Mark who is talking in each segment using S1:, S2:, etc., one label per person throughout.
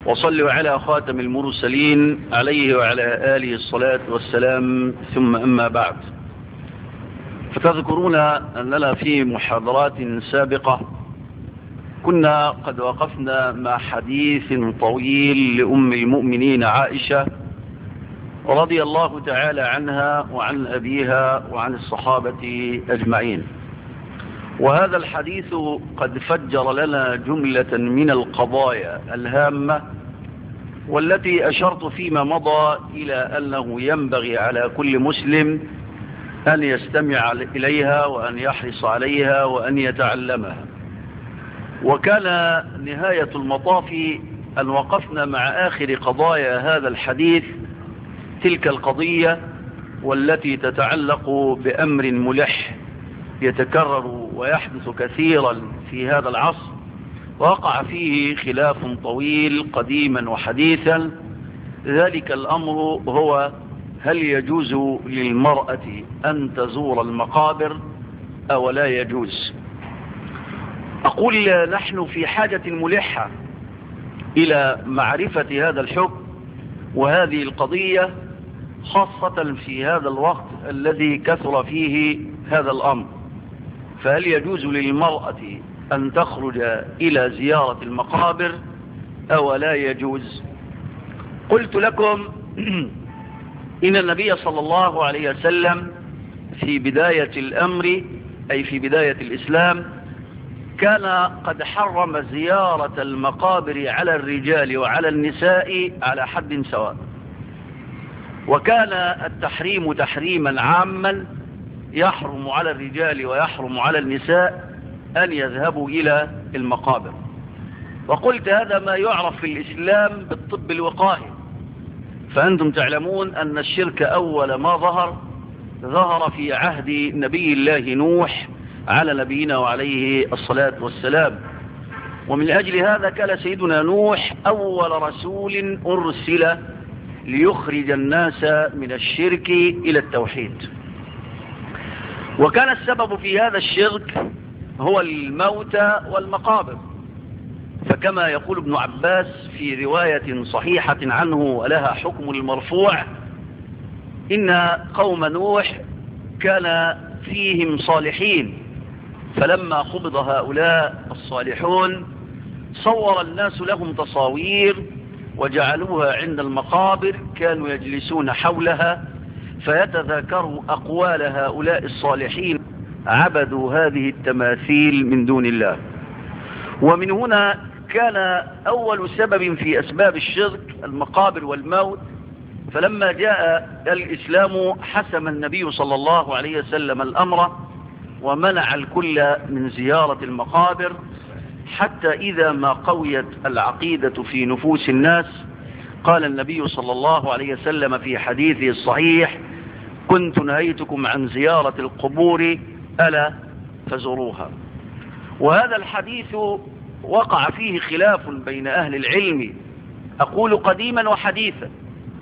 S1: وصلوا على خاتم المرسلين عليه وعلى آله الصلاة والسلام ثم أما بعد فتذكرون أننا في محاضرات سابقة كنا قد وقفنا مع حديث طويل لأم المؤمنين عائشة رضي الله تعالى عنها وعن أبيها وعن الصحابة أجمعين وهذا الحديث قد فجر لنا جملة من القضايا الهامة والتي أشرت فيما مضى إلى أنه ينبغي على كل مسلم أن يستمع إليها وأن يحرص عليها وأن يتعلمها وكان نهاية المطاف أن وقفنا مع آخر قضايا هذا الحديث تلك القضية والتي تتعلق بأمر ملح يتكرر ويحدث كثيرا في هذا العصر وقع فيه خلاف طويل قديما وحديثا ذلك الأمر هو هل يجوز للمرأة أن تزور المقابر أو لا يجوز أقول نحن في حاجة ملحة إلى معرفة هذا الحكم وهذه القضية خاصة في هذا الوقت الذي كثر فيه هذا الأمر فهل يجوز للمرأة أن تخرج إلى زيارة المقابر أو لا يجوز قلت لكم إن النبي صلى الله عليه وسلم في بداية الأمر أي في بداية الإسلام كان قد حرم زيارة المقابر على الرجال وعلى النساء على حد سواء وكان التحريم تحريما عاما يحرم على الرجال ويحرم على النساء أن يذهبوا إلى المقابر وقلت هذا ما يعرف في الإسلام بالطب الوقائي فأنتم تعلمون أن الشرك أول ما ظهر ظهر في عهد نبي الله نوح على نبينا وعليه الصلاة والسلام ومن أجل هذا كان سيدنا نوح أول رسول أرسل ليخرج الناس من الشرك إلى التوحيد وكان السبب في هذا الشرك هو الموت والمقابر فكما يقول ابن عباس في رواية صحيحة عنه ولها حكم المرفوع إن قوم نوح كان فيهم صالحين فلما قبض هؤلاء الصالحون صور الناس لهم تصاوير وجعلوها عند المقابر كانوا يجلسون حولها فيتذاكروا أقوال هؤلاء الصالحين عبدوا هذه التماثيل من دون الله ومن هنا كان أول سبب في أسباب الشرك المقابر والموت فلما جاء الإسلام حسم النبي صلى الله عليه وسلم الأمر ومنع الكل من زيارة المقابر حتى إذا ما قويت العقيدة في نفوس الناس قال النبي صلى الله عليه وسلم في حديثه الصحيح كنت نهيتكم عن زيارة القبور ألا فزروها وهذا الحديث وقع فيه خلاف بين أهل العلم أقول قديما وحديثا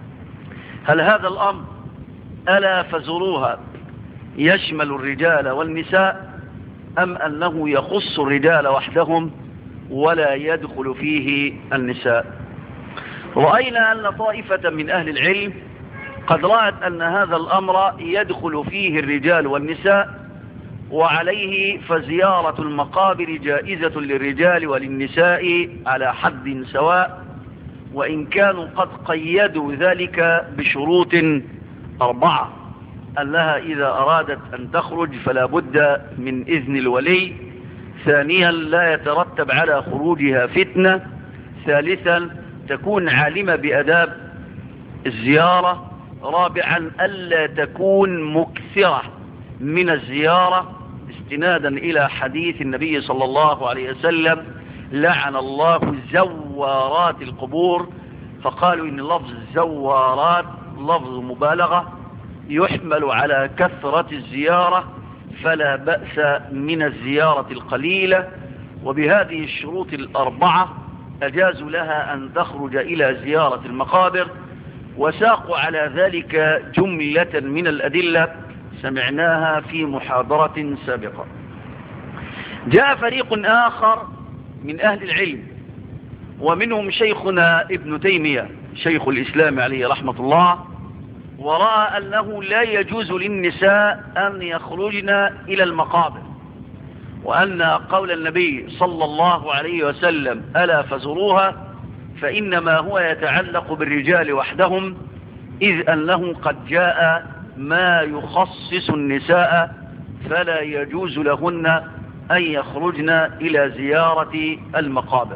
S1: هل هذا الأمر ألا فزروها يشمل الرجال والنساء أم أنه يخص الرجال وحدهم ولا يدخل فيه النساء رأينا أن طائفة من أهل العلم قد رأت أن هذا الأمر يدخل فيه الرجال والنساء وعليه فزيارة المقابر جائزة للرجال وللنساء على حد سواء وإن كانوا قد قيدوا ذلك بشروط أربعة أنها إذا أرادت أن تخرج فلا بد من إذن الولي ثانيا لا يترتب على خروجها فتنة ثالثا تكون عالمة بأداب الزيارة رابعا ألا تكون مكثرة من الزيارة استنادا إلى حديث النبي صلى الله عليه وسلم لعن الله زوارات القبور فقالوا إن لفظ الزوارات لفظ مبالغة يحمل على كثرة الزيارة فلا بأس من الزيارة القليلة وبهذه الشروط الأربعة أجازوا لها أن تخرج إلى زيارة المقابر وساقوا على ذلك جملة من الأدلة سمعناها في محاضرة سابقة جاء فريق آخر من أهل العلم ومنهم شيخنا ابن تيمية شيخ الإسلام عليه رحمة الله ورأى أنه لا يجوز للنساء أن يخرجن إلى المقابر وأن قول النبي صلى الله عليه وسلم ألا فزروها فإنما هو يتعلق بالرجال وحدهم إذ أنه قد جاء ما يخصص النساء فلا يجوز لهن أن يخرجن إلى زيارة المقابر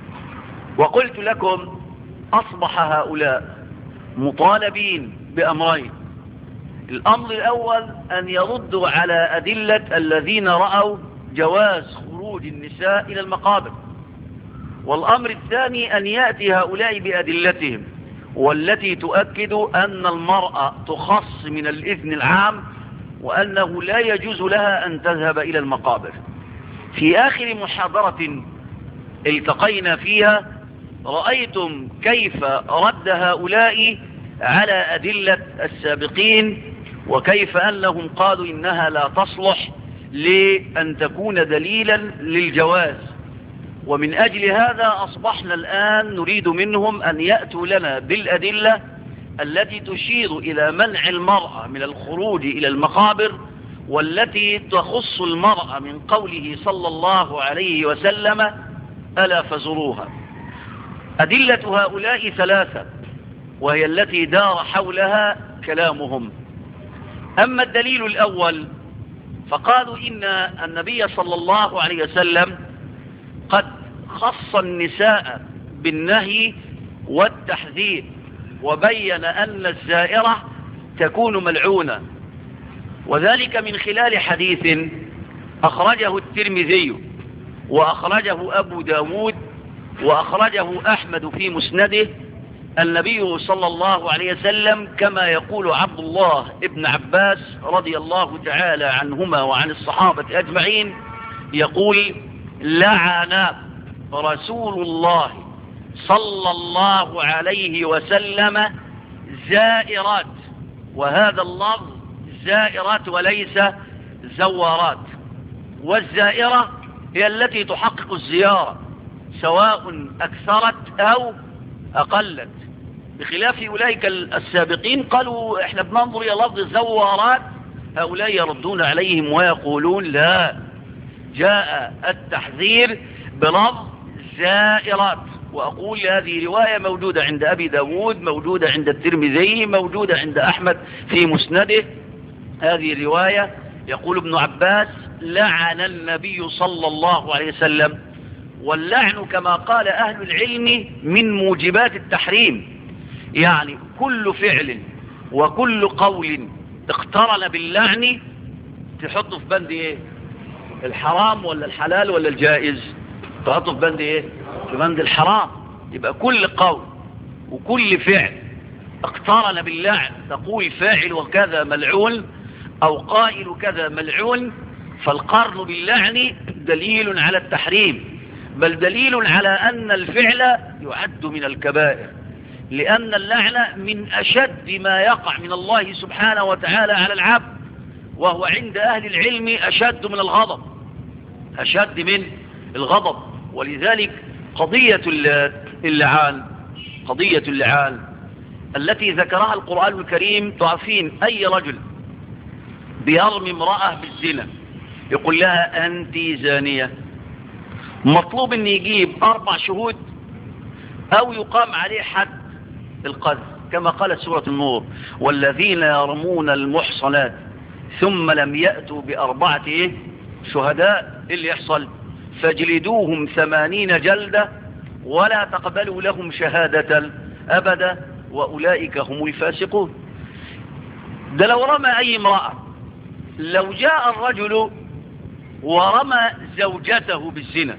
S1: وقلت لكم أصبح هؤلاء مطالبين بأمرين الأمر الأول أن يردوا على أدلة الذين رأوا جواز خروج النساء إلى المقابر والأمر الثاني أن يأتي هؤلاء بأدلتهم والتي تؤكد أن المرأة تخص من الإذن العام وأنه لا يجوز لها أن تذهب إلى المقابر في آخر محاضرة التقينا فيها رأيتم كيف رد هؤلاء على أدلة السابقين وكيف أنهم قالوا إنها لا تصلح لأن تكون دليلا للجواز ومن أجل هذا أصبحنا الآن نريد منهم أن يأتوا لنا بالأدلة التي تشير إلى منع المرأة من الخروج إلى المقابر والتي تخص المرأة من قوله صلى الله عليه وسلم ألا فزروها أدلة هؤلاء ثلاثة وهي التي دار حولها كلامهم أما الدليل الأول فقالوا إن النبي صلى الله عليه وسلم قد خص النساء بالنهي والتحذير وبين أن الزائرة تكون ملعونة وذلك من خلال حديث أخرجه الترمذي وأخرجه أبو داود وأخرجه أحمد في مسنده النبي صلى الله عليه وسلم كما يقول عبد الله ابن عباس رضي الله تعالى عنهما وعن الصحابة أجمعين يقول لعن رسول الله صلى الله عليه وسلم زائرات وهذا اللفظ زائرات وليس زوارات والزائرة هي التي تحقق الزيارة سواء أكثرت أو أقلت بخلاف أولئك السابقين قالوا احنا بننظر إلى لفظ الزوارات هؤلاء يردون عليهم ويقولون لا جاء التحذير بلفظ زائرات وأقول هذه رواية موجودة عند أبي داود موجودة عند الترمذي موجودة عند أحمد في مسنده هذه رواية يقول ابن عباس لعن النبي صلى الله عليه وسلم واللعن كما قال أهل العلم من موجبات التحريم يعني كل فعل وكل قول اقترن باللعن تحطه في بند ايه الحرام ولا الحلال ولا الجائز تحطه في بند ايه في بند الحرام يبقى كل قول وكل فعل اقترن باللعن تقول فاعل وكذا ملعون او قائل كذا ملعون فالقرن باللعن دليل على التحريم بل دليل على أن الفعل يعد من الكبائر لأن اللعن من أشد ما يقع من الله سبحانه وتعالى على العبد وهو عند أهل العلم أشد من الغضب أشد من الغضب ولذلك قضية اللعان قضية اللعان التي ذكرها القرآن الكريم تعرفين أي رجل بيرمي امرأة بالزنا يقول لها أنت زانية مطلوب ان يجيب اربع شهود او يقام عليه حد القذف كما قالت سورة النور والذين يرمون المحصنات ثم لم يأتوا بأربعة إيه؟ شهداء اللي يحصل فاجلدوهم ثمانين جلدة ولا تقبلوا لهم شهادة أبدا وأولئك هم الفاسقون ده لو رمى أي امرأة لو جاء الرجل ورمى زوجته بالزنا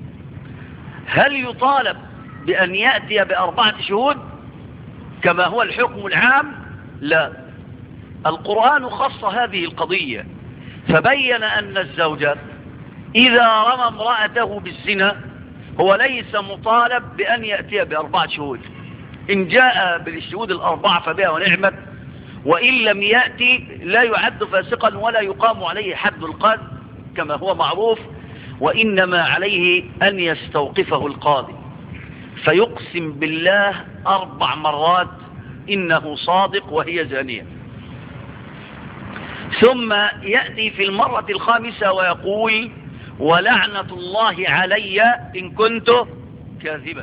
S1: هل يطالب بأن يأتي بأربعة شهود كما هو الحكم العام لا القرآن خص هذه القضية فبين أن الزوجة إذا رمى امرأته بالزنا هو ليس مطالب بأن يأتي بأربعة شهود إن جاء بالشهود الأربعة فبها ونعمت وإن لم يأتي لا يعد فاسقا ولا يقام عليه حد القذف كما هو معروف وإنما عليه أن يستوقفه القاضي فيقسم بالله أربع مرات إنه صادق وهي زانية ثم يأتي في المرة الخامسة ويقول ولعنة الله علي إن كنت كاذبا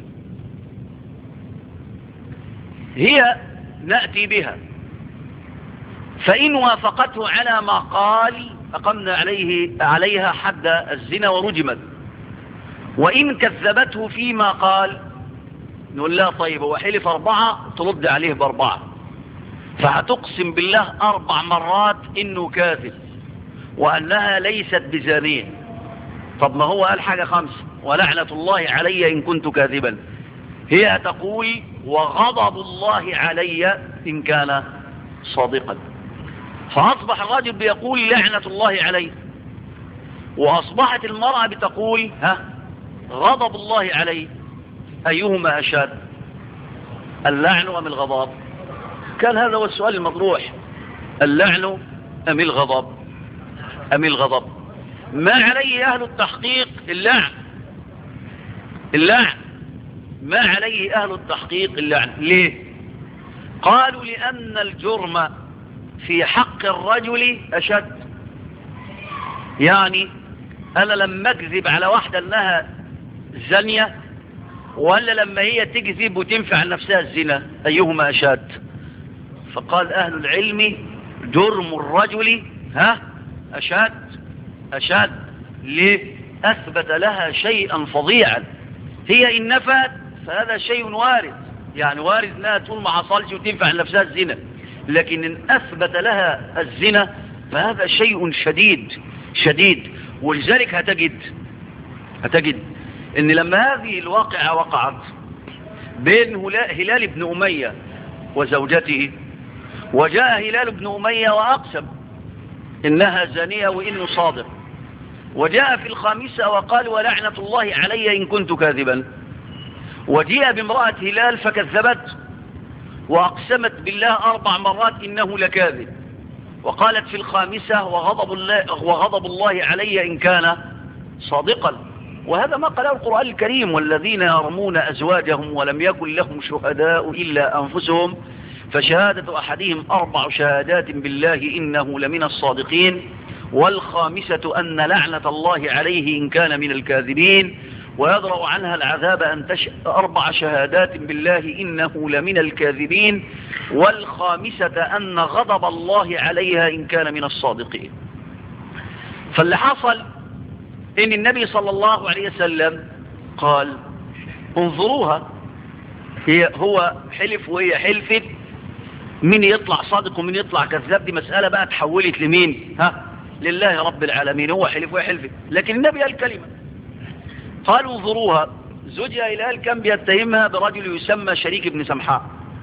S1: هي نأتي بها فإن وافقته على ما قال أقمنا عليه عليها حد الزنا ورجمت وإن كذبته فيما قال نقول لها طيب هو حلف أربعة ترد عليه بأربعة فهتقسم بالله أربع مرات إنه كاذب وأنها ليست بزانية طب ما هو قال حاجة خمسة ولعنة الله علي إن كنت كاذبا هي تقول وغضب الله علي إن كان صادقا فأصبح الرجل بيقول لعنة الله عليه وأصبحت المرأة بتقول ها غضب الله عليه أيهما أشد اللعن أم الغضب كان هذا هو السؤال المطروح اللعن أم الغضب أم الغضب ما عليه أهل التحقيق اللعن اللعن ما عليه أهل التحقيق اللعن ليه قالوا لأن الجرم في حق الرجل أشد يعني أنا لما أكذب على واحدة أنها زانية ولا لما هي تكذب وتنفع نفسها الزنا أيهما أشد فقال أهل العلم جرم الرجل ها أشد أشد ليه أثبت لها شيئا فظيعا هي إن نفت فهذا شيء وارد يعني وارد انها تقول ما حصلش وتنفع نفسها الزنا لكن ان اثبت لها الزنا فهذا شيء شديد شديد ولذلك هتجد هتجد ان لما هذه الواقعة وقعت بين هلال بن أمية وزوجته وجاء هلال بن أمية وأقسم إنها زانية وإنه صادق وجاء في الخامسة وقال ولعنة الله علي إن كنت كاذبا وجيء بامرأة هلال فكذبت وأقسمت بالله أربع مرات إنه لكاذب وقالت في الخامسة وغضب الله, وغضب الله علي إن كان صادقا وهذا ما قاله القرآن الكريم والذين يرمون أزواجهم ولم يكن لهم شهداء إلا أنفسهم فشهادة أحدهم أربع شهادات بالله إنه لمن الصادقين والخامسة أن لعنة الله عليه إن كان من الكاذبين ويدرأ عنها العذاب أن تش... أربع شهادات بالله إنه لمن الكاذبين والخامسة أن غضب الله عليها إن كان من الصادقين فاللي حصل إن النبي صلى الله عليه وسلم قال انظروها هي هو حلف وهي حلفت مين يطلع صادق ومين يطلع كذاب دي مسألة بقى تحولت لمين ها لله رب العالمين هو حلف وهي حلفت لكن النبي قال كلمة قالوا انظروها زوجها هلال كان بيتهمها برجل يسمى شريك ابن سمحاء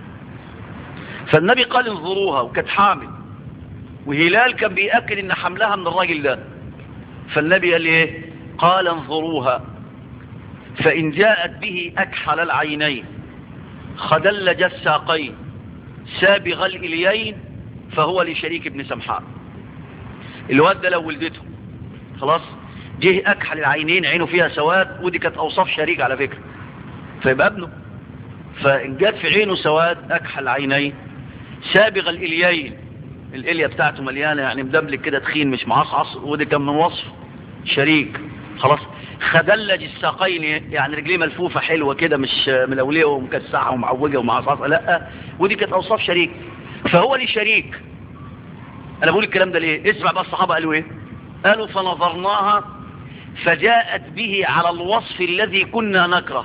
S1: فالنبي قال انظروها وكانت حامل وهلال كان بيأكد ان حملها من الراجل ده فالنبي قال ايه قال انظروها فإن جاءت به أكحل العينين خدلج الساقين سابغ الإليين فهو لشريك ابن سمحاء الواد ده لو ولدته خلاص جه أكحل العينين عينه فيها سواد ودي كانت أوصاف شريك على فكرة فيبقى ابنه فإن جات في عينه سواد أكحل عينين سابغ الإليين الإلية بتاعته مليانة يعني مدبلك كده تخين مش معصعص ودي كان من وصف شريك خلاص خدلج الساقين يعني رجليه ملفوفة حلوة كده مش ملولية ومكسعة ومعوجة ومعصعصة لا ودي كانت أوصاف شريك فهو لي شريك أنا بقول الكلام ده ليه اسمع بقى الصحابة قالوا ايه قالوا فنظرناها فجاءت به على الوصف الذي كنا نكره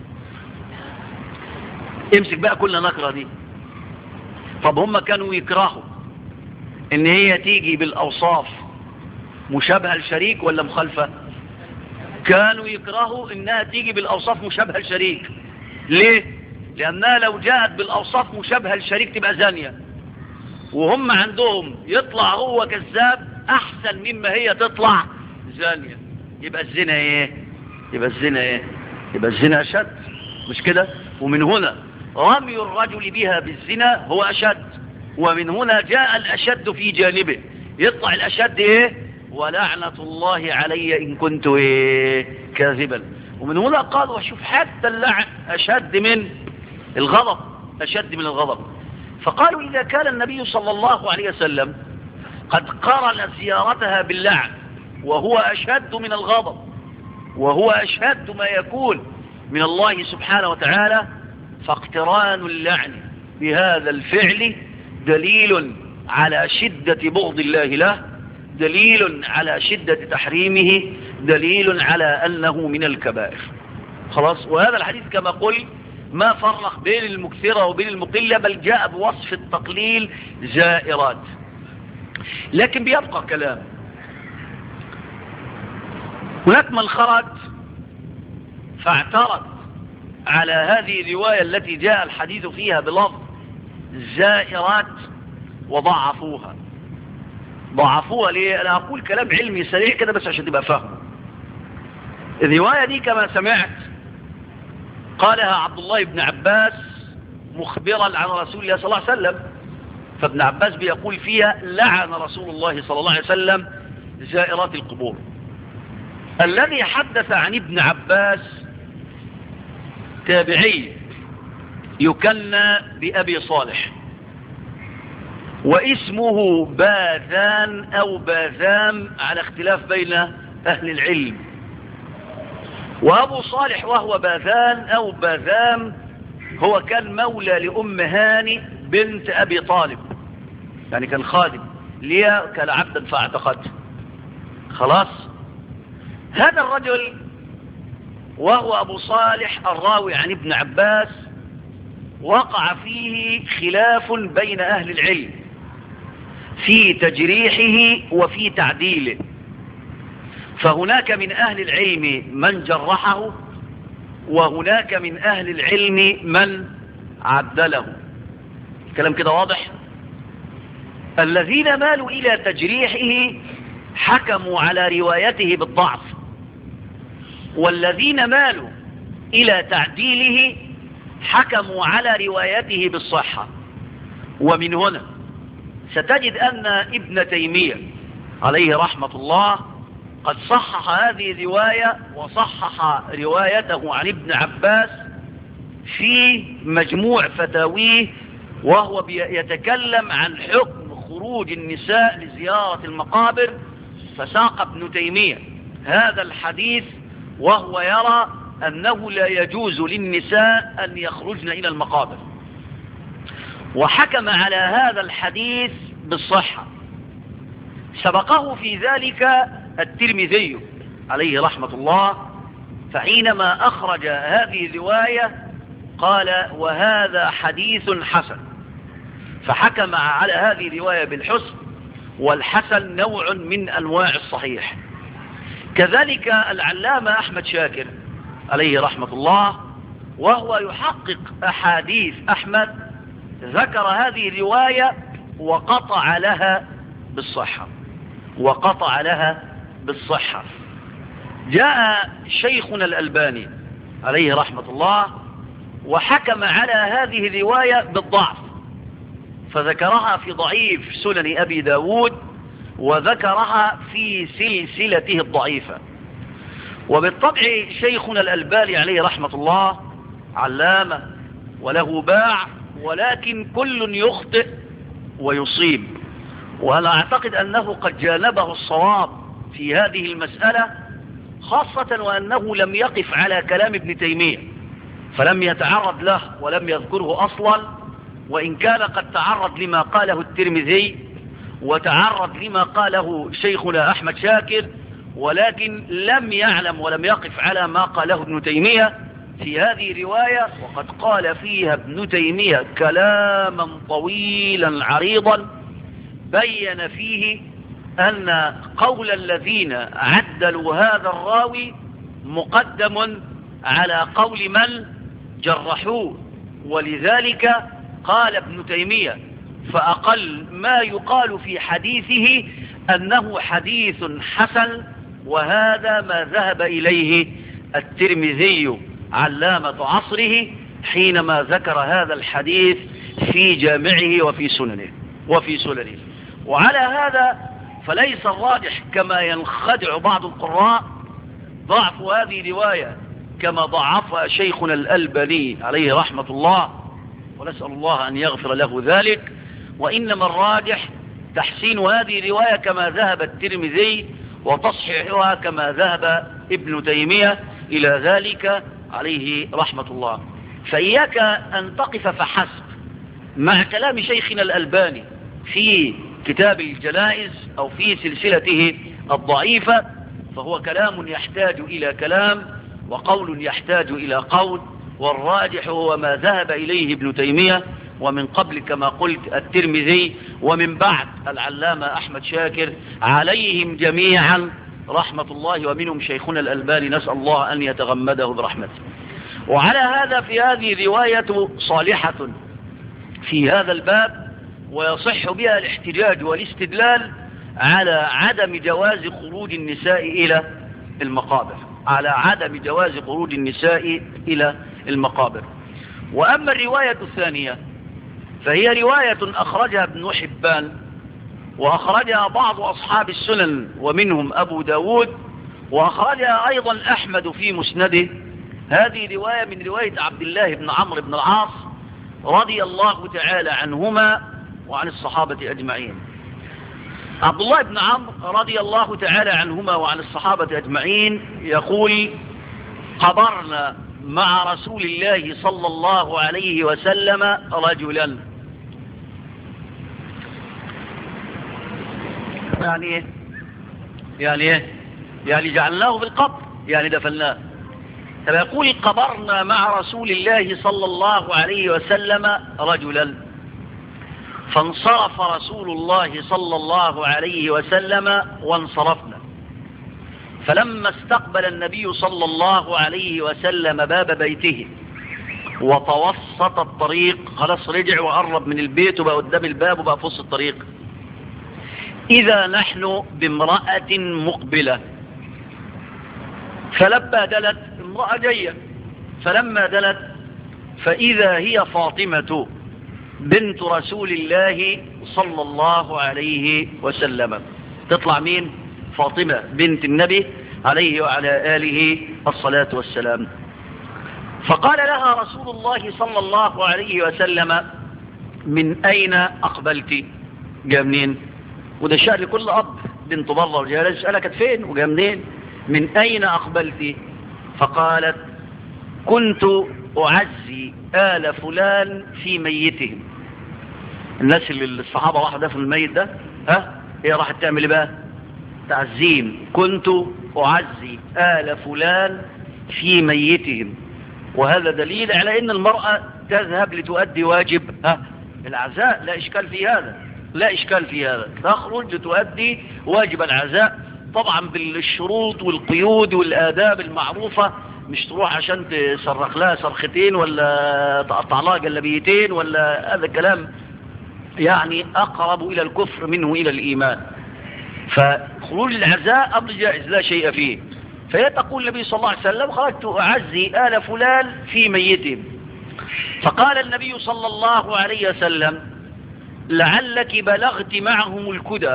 S1: امسك بقى كل نكره دي طب هم كانوا يكرهوا ان هي تيجي بالاوصاف مشابهة لشريك ولا مخالفة كانوا يكرهوا انها تيجي بالاوصاف مشابهة لشريك ليه لانها لو جاءت بالاوصاف مشابهة لشريك تبقى زانية وهم عندهم يطلع هو كذاب احسن مما هي تطلع زانية يبقى الزنا ايه يبقى الزنا ايه يبقى الزنا اشد مش كده ومن هنا رمي الرجل بها بالزنا هو اشد ومن هنا جاء الاشد في جانبه يطلع الاشد ايه ولعنة الله علي ان كنت ايه كاذبا ومن هنا قال وشوف حتى اللعن أشد من الغضب أشد من الغضب فقالوا إذا كان النبي صلى الله عليه وسلم قد قرن زيارتها باللعن وهو أشد من الغضب وهو أشد ما يكون من الله سبحانه وتعالى فاقتران اللعن بهذا الفعل دليل على شدة بغض الله له دليل على شدة تحريمه دليل على أنه من الكبائر خلاص وهذا الحديث كما قل ما فرق بين المكثرة وبين المقلة بل جاء بوصف التقليل زائرات لكن بيبقى كلام هناك من خرج فاعترض على هذه الرواية التي جاء الحديث فيها بلفظ زائرات وضعفوها ضعفوها ليه انا اقول كلام علمي سريع كده بس عشان تبقى فاهم الرواية دي كما سمعت قالها عبد الله بن عباس مخبرا عن رسول الله صلى الله عليه وسلم فابن عباس بيقول فيها لعن رسول الله صلى الله عليه وسلم زائرات القبور الذي حدث عن ابن عباس تابعي يكنى بأبي صالح واسمه باذان أو باذام على اختلاف بين أهل العلم وأبو صالح وهو باذان أو باذام هو كان مولى لأم هاني بنت أبي طالب يعني كان خادم ليا كان عبدا فاعتقدت خلاص هذا الرجل وهو أبو صالح الراوي عن ابن عباس وقع فيه خلاف بين أهل العلم في تجريحه وفي تعديله فهناك من أهل العلم من جرحه وهناك من أهل العلم من عدله كلام كده واضح الذين مالوا إلى تجريحه حكموا على روايته بالضعف والذين مالوا إلى تعديله حكموا على روايته بالصحة ومن هنا ستجد أن ابن تيمية عليه رحمة الله قد صحح هذه الرواية وصحح روايته عن ابن عباس في مجموع فتاويه وهو يتكلم عن حكم خروج النساء لزيارة المقابر فساق ابن تيمية هذا الحديث وهو يرى أنه لا يجوز للنساء أن يخرجن إلى المقابر وحكم على هذا الحديث بالصحة سبقه في ذلك الترمذي عليه رحمة الله فحينما أخرج هذه الرواية قال وهذا حديث حسن فحكم على هذه الرواية بالحسن والحسن نوع من أنواع الصحيح كذلك العلامة أحمد شاكر عليه رحمة الله وهو يحقق أحاديث أحمد ذكر هذه الرواية وقطع لها بالصحة وقطع لها بالصحة جاء شيخنا الألباني عليه رحمة الله وحكم على هذه الرواية بالضعف فذكرها في ضعيف سنن أبي داود وذكرها في سلسلته الضعيفة وبالطبع شيخنا الألباني عليه رحمة الله علامة وله باع ولكن كل يخطئ ويصيب وأنا أعتقد أنه قد جانبه الصواب في هذه المسألة خاصة وأنه لم يقف على كلام ابن تيمية فلم يتعرض له ولم يذكره أصلا وإن كان قد تعرض لما قاله الترمذي وتعرض لما قاله شيخنا أحمد شاكر ولكن لم يعلم ولم يقف على ما قاله ابن تيمية في هذه الرواية وقد قال فيها ابن تيمية كلاما طويلا عريضا بين فيه أن قول الذين عدلوا هذا الراوي مقدم على قول من جرحوه ولذلك قال ابن تيمية فأقل ما يقال في حديثه أنه حديث حسن وهذا ما ذهب إليه الترمذي علامة عصره حينما ذكر هذا الحديث في جامعه وفي سننه وفي سننه وعلى هذا فليس الراجح كما ينخدع بعض القراء ضعف هذه رواية كما ضعفها شيخنا الألباني عليه رحمة الله ونسأل الله أن يغفر له ذلك وإنما الراجح تحسين هذه الرواية كما ذهب الترمذي وتصحيحها كما ذهب ابن تيمية إلى ذلك عليه رحمة الله فإياك أن تقف فحسب مع كلام شيخنا الألباني في كتاب الجنائز أو في سلسلته الضعيفة فهو كلام يحتاج إلى كلام وقول يحتاج إلى قول والراجح هو ما ذهب إليه ابن تيمية ومن قبل كما قلت الترمذي ومن بعد العلامة أحمد شاكر عليهم جميعا رحمة الله ومنهم شيخنا الألباني نسأل الله أن يتغمده برحمته وعلى هذا في هذه رواية صالحة في هذا الباب ويصح بها الاحتجاج والاستدلال على عدم جواز خروج النساء إلى المقابر على عدم جواز خروج النساء إلى المقابر وأما الرواية الثانية فهي رواية أخرجها ابن حبان وأخرجها بعض أصحاب السنن ومنهم أبو داود وأخرجها أيضا أحمد في مسنده هذه رواية من رواية عبد الله بن عمرو بن العاص رضي الله تعالى عنهما وعن الصحابة أجمعين عبد الله بن عمرو رضي الله تعالى عنهما وعن الصحابة أجمعين يقول قبرنا مع رسول الله صلى الله عليه وسلم رجلا يعني ايه يعني ايه يعني جعلناه في القبر يعني دفناه طب يقول قبرنا مع رسول الله صلى الله عليه وسلم رجلا فانصرف رسول الله صلى الله عليه وسلم وانصرفنا فلما استقبل النبي صلى الله عليه وسلم باب بيته وتوسط الطريق خلاص رجع وقرب من البيت وبقى قدام الباب وبقى في وسط الطريق إذا نحن بامرأة مقبلة فلبى دلت امرأة جاية فلما دلت فإذا هي فاطمة بنت رسول الله صلى الله عليه وسلم تطلع مين فاطمة بنت النبي عليه وعلى آله الصلاة والسلام فقال لها رسول الله صلى الله عليه وسلم من أين أقبلت جاء منين وده شأن لكل أب بنت بره وجاء يسألها كانت فين وجاء منين من أين أقبلت فقالت كنت أعزي آل فلان في ميتهم الناس اللي الصحابة راحوا ده في الميت ده ها هي راحت تعمل ايه بقى تعزيم كنت أعزي آل فلان في ميتهم وهذا دليل على ان المرأة تذهب لتؤدي واجب ها العزاء لا اشكال في هذا لا اشكال في هذا تخرج لتؤدي واجب العزاء طبعا بالشروط والقيود والآداب المعروفة مش تروح عشان تصرخ لها صرختين ولا تقطع لها جلبيتين ولا هذا كلام يعني أقرب إلى الكفر منه إلى الإيمان فخروج العزاء أمر جائز لا شيء فيه فهي تقول النبي صلى الله عليه وسلم خرجت أعزي آل فلان في ميتهم فقال النبي صلى الله عليه وسلم لعلك بلغت معهم الكدى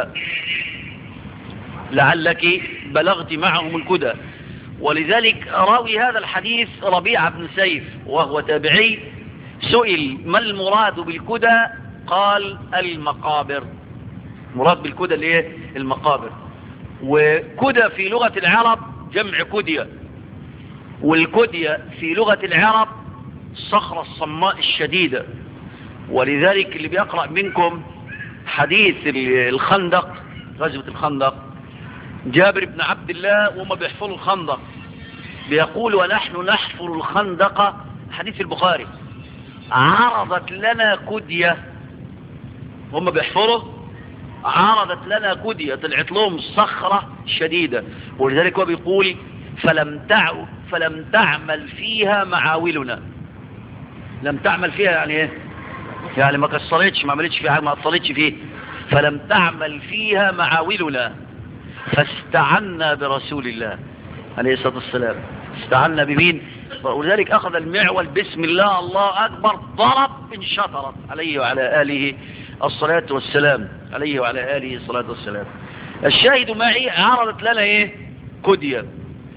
S1: لعلك بلغت معهم الكدى ولذلك راوي هذا الحديث ربيع بن سيف وهو تابعي سئل ما المراد بالكدى قال المقابر مراد بالكدى اللي هي المقابر وكدى في لغة العرب جمع كدية والكدية في لغة العرب الصخرة الصماء الشديدة ولذلك اللي بيقرأ منكم حديث الخندق غزوة الخندق جابر بن عبد الله وما بيحفروا الخندق بيقول ونحن نحفر الخندق حديث البخاري عرضت لنا كدية هم بيحفروا عرضت لنا كدية طلعت لهم صخرة شديدة ولذلك هو بيقول فلم تعو فلم تعمل فيها معاولنا لم تعمل فيها يعني ايه يعني ما كسرتش ما عملتش فيها حاجه ما اثرتش فيه فلم تعمل فيها معاولنا فاستعنا برسول الله عليه الصلاه والسلام استعنا بمين ولذلك اخذ المعول بسم الله الله اكبر ضرب انشطرت عليه وعلى اله الصلاه والسلام عليه وعلى اله الصلاه والسلام الشاهد معي عرضت لنا ايه كديه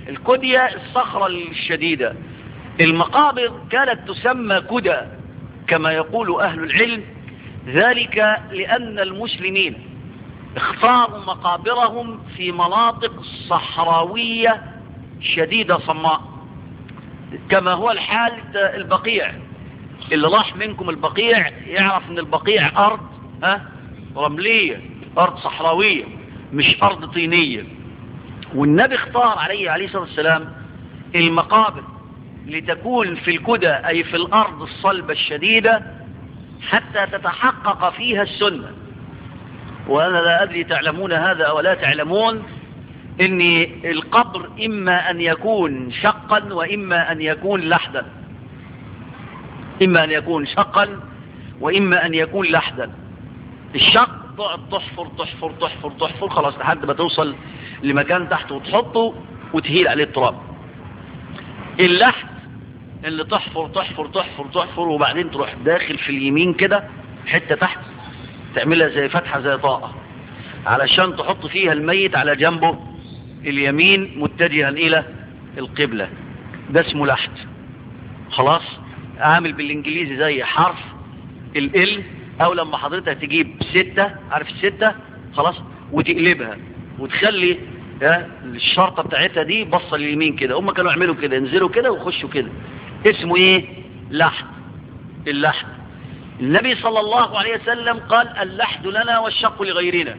S1: الكدية الصخرة الشديدة المقابر كانت تسمى كدى كما يقول أهل العلم ذلك لأن المسلمين اختاروا مقابرهم في مناطق صحراوية شديدة صماء كما هو الحال البقيع اللي راح منكم البقيع يعرف ان البقيع ارض ها رملية ارض صحراوية مش ارض طينية والنبي اختار عليه عليه الصلاة والسلام المقابر لتكون في الكدى اي في الارض الصلبة الشديدة حتى تتحقق فيها السنة وانا لا ادري تعلمون هذا او لا تعلمون ان القبر اما ان يكون شقا واما ان يكون لحدا اما ان يكون شقا واما ان يكون لحدا الشق تقعد تحفر تحفر تحفر تحفر خلاص لحد ما توصل لمكان تحت وتحطه وتهيل عليه التراب اللحد اللي تحفر تحفر تحفر تحفر وبعدين تروح داخل في اليمين كده حتة تحت تعملها زي فتحة زي طاقة علشان تحط فيها الميت على جنبه اليمين متجها الى القبلة ده اسمه لحد خلاص عامل بالانجليزي زي حرف ال او لما حضرتك تجيب ستة عارف الستة خلاص وتقلبها وتخلي الشرطة بتاعتها دي بصة لليمين كده هم كانوا يعملوا كده ينزلوا كده ويخشوا كده اسمه ايه لحد اللحد النبي صلى الله عليه وسلم قال اللحد لنا والشق لغيرنا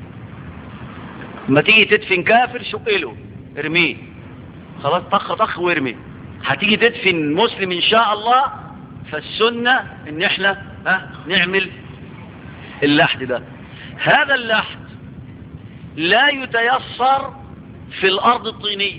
S1: ما تيجي تدفن كافر شق له ارميه خلاص طخ طخ وارمي هتيجي تدفن مسلم ان شاء الله فالسنة ان احنا ها نعمل اللحد ده هذا اللحد لا يتيسر في الارض الطينية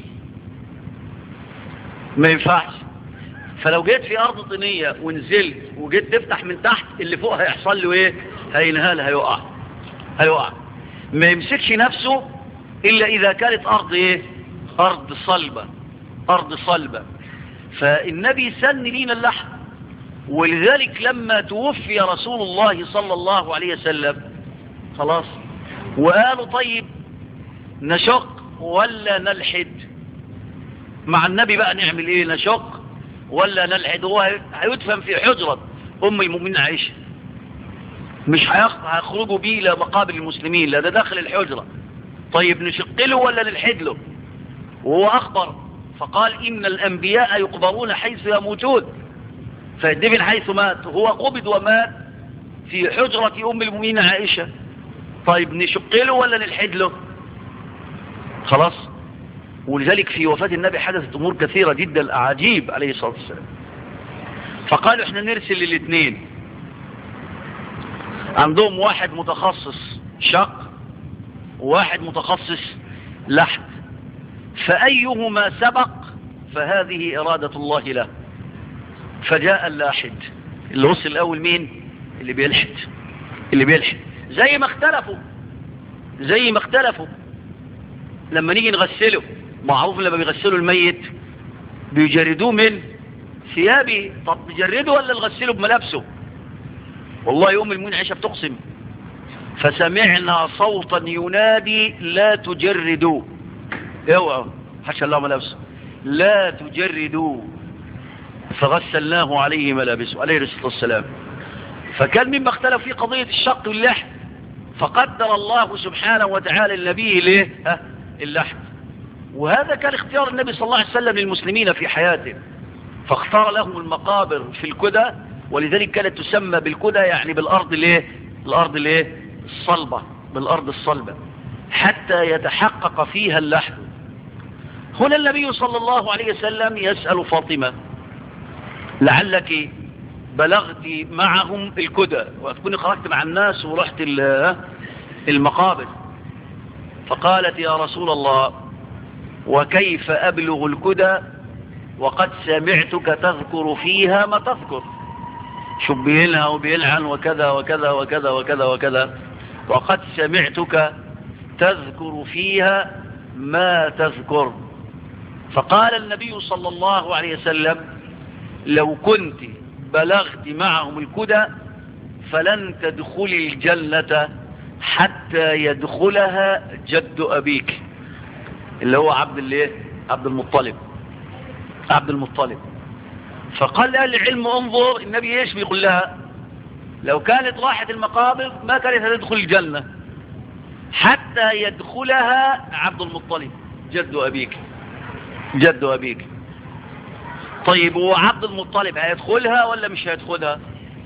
S1: ما ينفعش فلو جيت في ارض طينية ونزلت وجيت تفتح من تحت اللي فوق هيحصل له ايه هينهال هيقع هيقع ما يمسكش نفسه الا اذا كانت ارض ايه ارض صلبة ارض صلبة فالنبي سن لينا اللحم ولذلك لما توفي رسول الله صلى الله عليه وسلم خلاص وقالوا طيب نشق ولا نلحد مع النبي بقى نعمل ايه نشق ولا نلحد هو هيدفن في حجرة ام المؤمنين عائشة مش هيخرجوا بيه الى مقابر المسلمين لا ده داخل الحجرة طيب نشق له ولا نلحد له وهو اخبر فقال ان الانبياء يقبرون حيث يموتون فيدفن حيث مات هو قبض ومات في حجرة ام المؤمنين عائشة طيب نشق له ولا نلحد له خلاص ولذلك في وفاة النبي حدثت امور كثيرة جدا اعاجيب عليه الصلاة والسلام فقالوا احنا نرسل للاثنين عندهم واحد متخصص شق وواحد متخصص لحد فأيهما سبق فهذه إرادة الله له فجاء اللاحد اللي وصل الأول مين اللي بيلحد اللي بيلحد زي ما اختلفوا زي ما اختلفوا لما نيجي نغسله معروف لما بيغسلوا الميت بيجردوه من ثيابه طب نجرده ولا نغسله بملابسه والله يوم المؤمن عائشة بتقسم فسمعنا صوتا ينادي لا تجردوا اوعوا حشى الله ملابسه لا تجردوا فغسلناه عليه ملابسه عليه الصلاة والسلام فكان مما اختلف في قضية الشق واللحم فقدر الله سبحانه وتعالى النبي ليه ها اللحم وهذا كان اختيار النبي صلى الله عليه وسلم للمسلمين في حياته فاختار لهم المقابر في الكدى ولذلك كانت تسمى بالكدى يعني بالارض الايه الارض الايه الصلبة بالارض الصلبة حتى يتحقق فيها اللحم هنا النبي صلى الله عليه وسلم يسأل فاطمة لعلك بلغت معهم الكدى وتكوني خرجت مع الناس ورحت المقابر فقالت يا رسول الله وكيف أبلغ الكدى وقد سمعتك تذكر فيها ما تذكر شو بيلها وبيلعن وكذا وكذا وكذا وكذا وكذا وقد سمعتك تذكر فيها ما تذكر فقال النبي صلى الله عليه وسلم لو كنت بلغت معهم الكدى فلن تدخلي الجنة حتى يدخلها جد أبيك اللي هو عبد الله عبد المطلب عبد المطلب فقال أهل العلم انظر النبي ايش بيقول لها لو كانت راحت المقابر ما كانت هتدخل الجنة حتى يدخلها عبد المطلب جد أبيك جد أبيك طيب وعبد المطلب هيدخلها ولا مش هيدخلها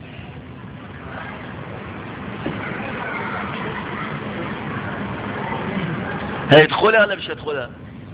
S1: هيدخلها ولا مش هيدخلها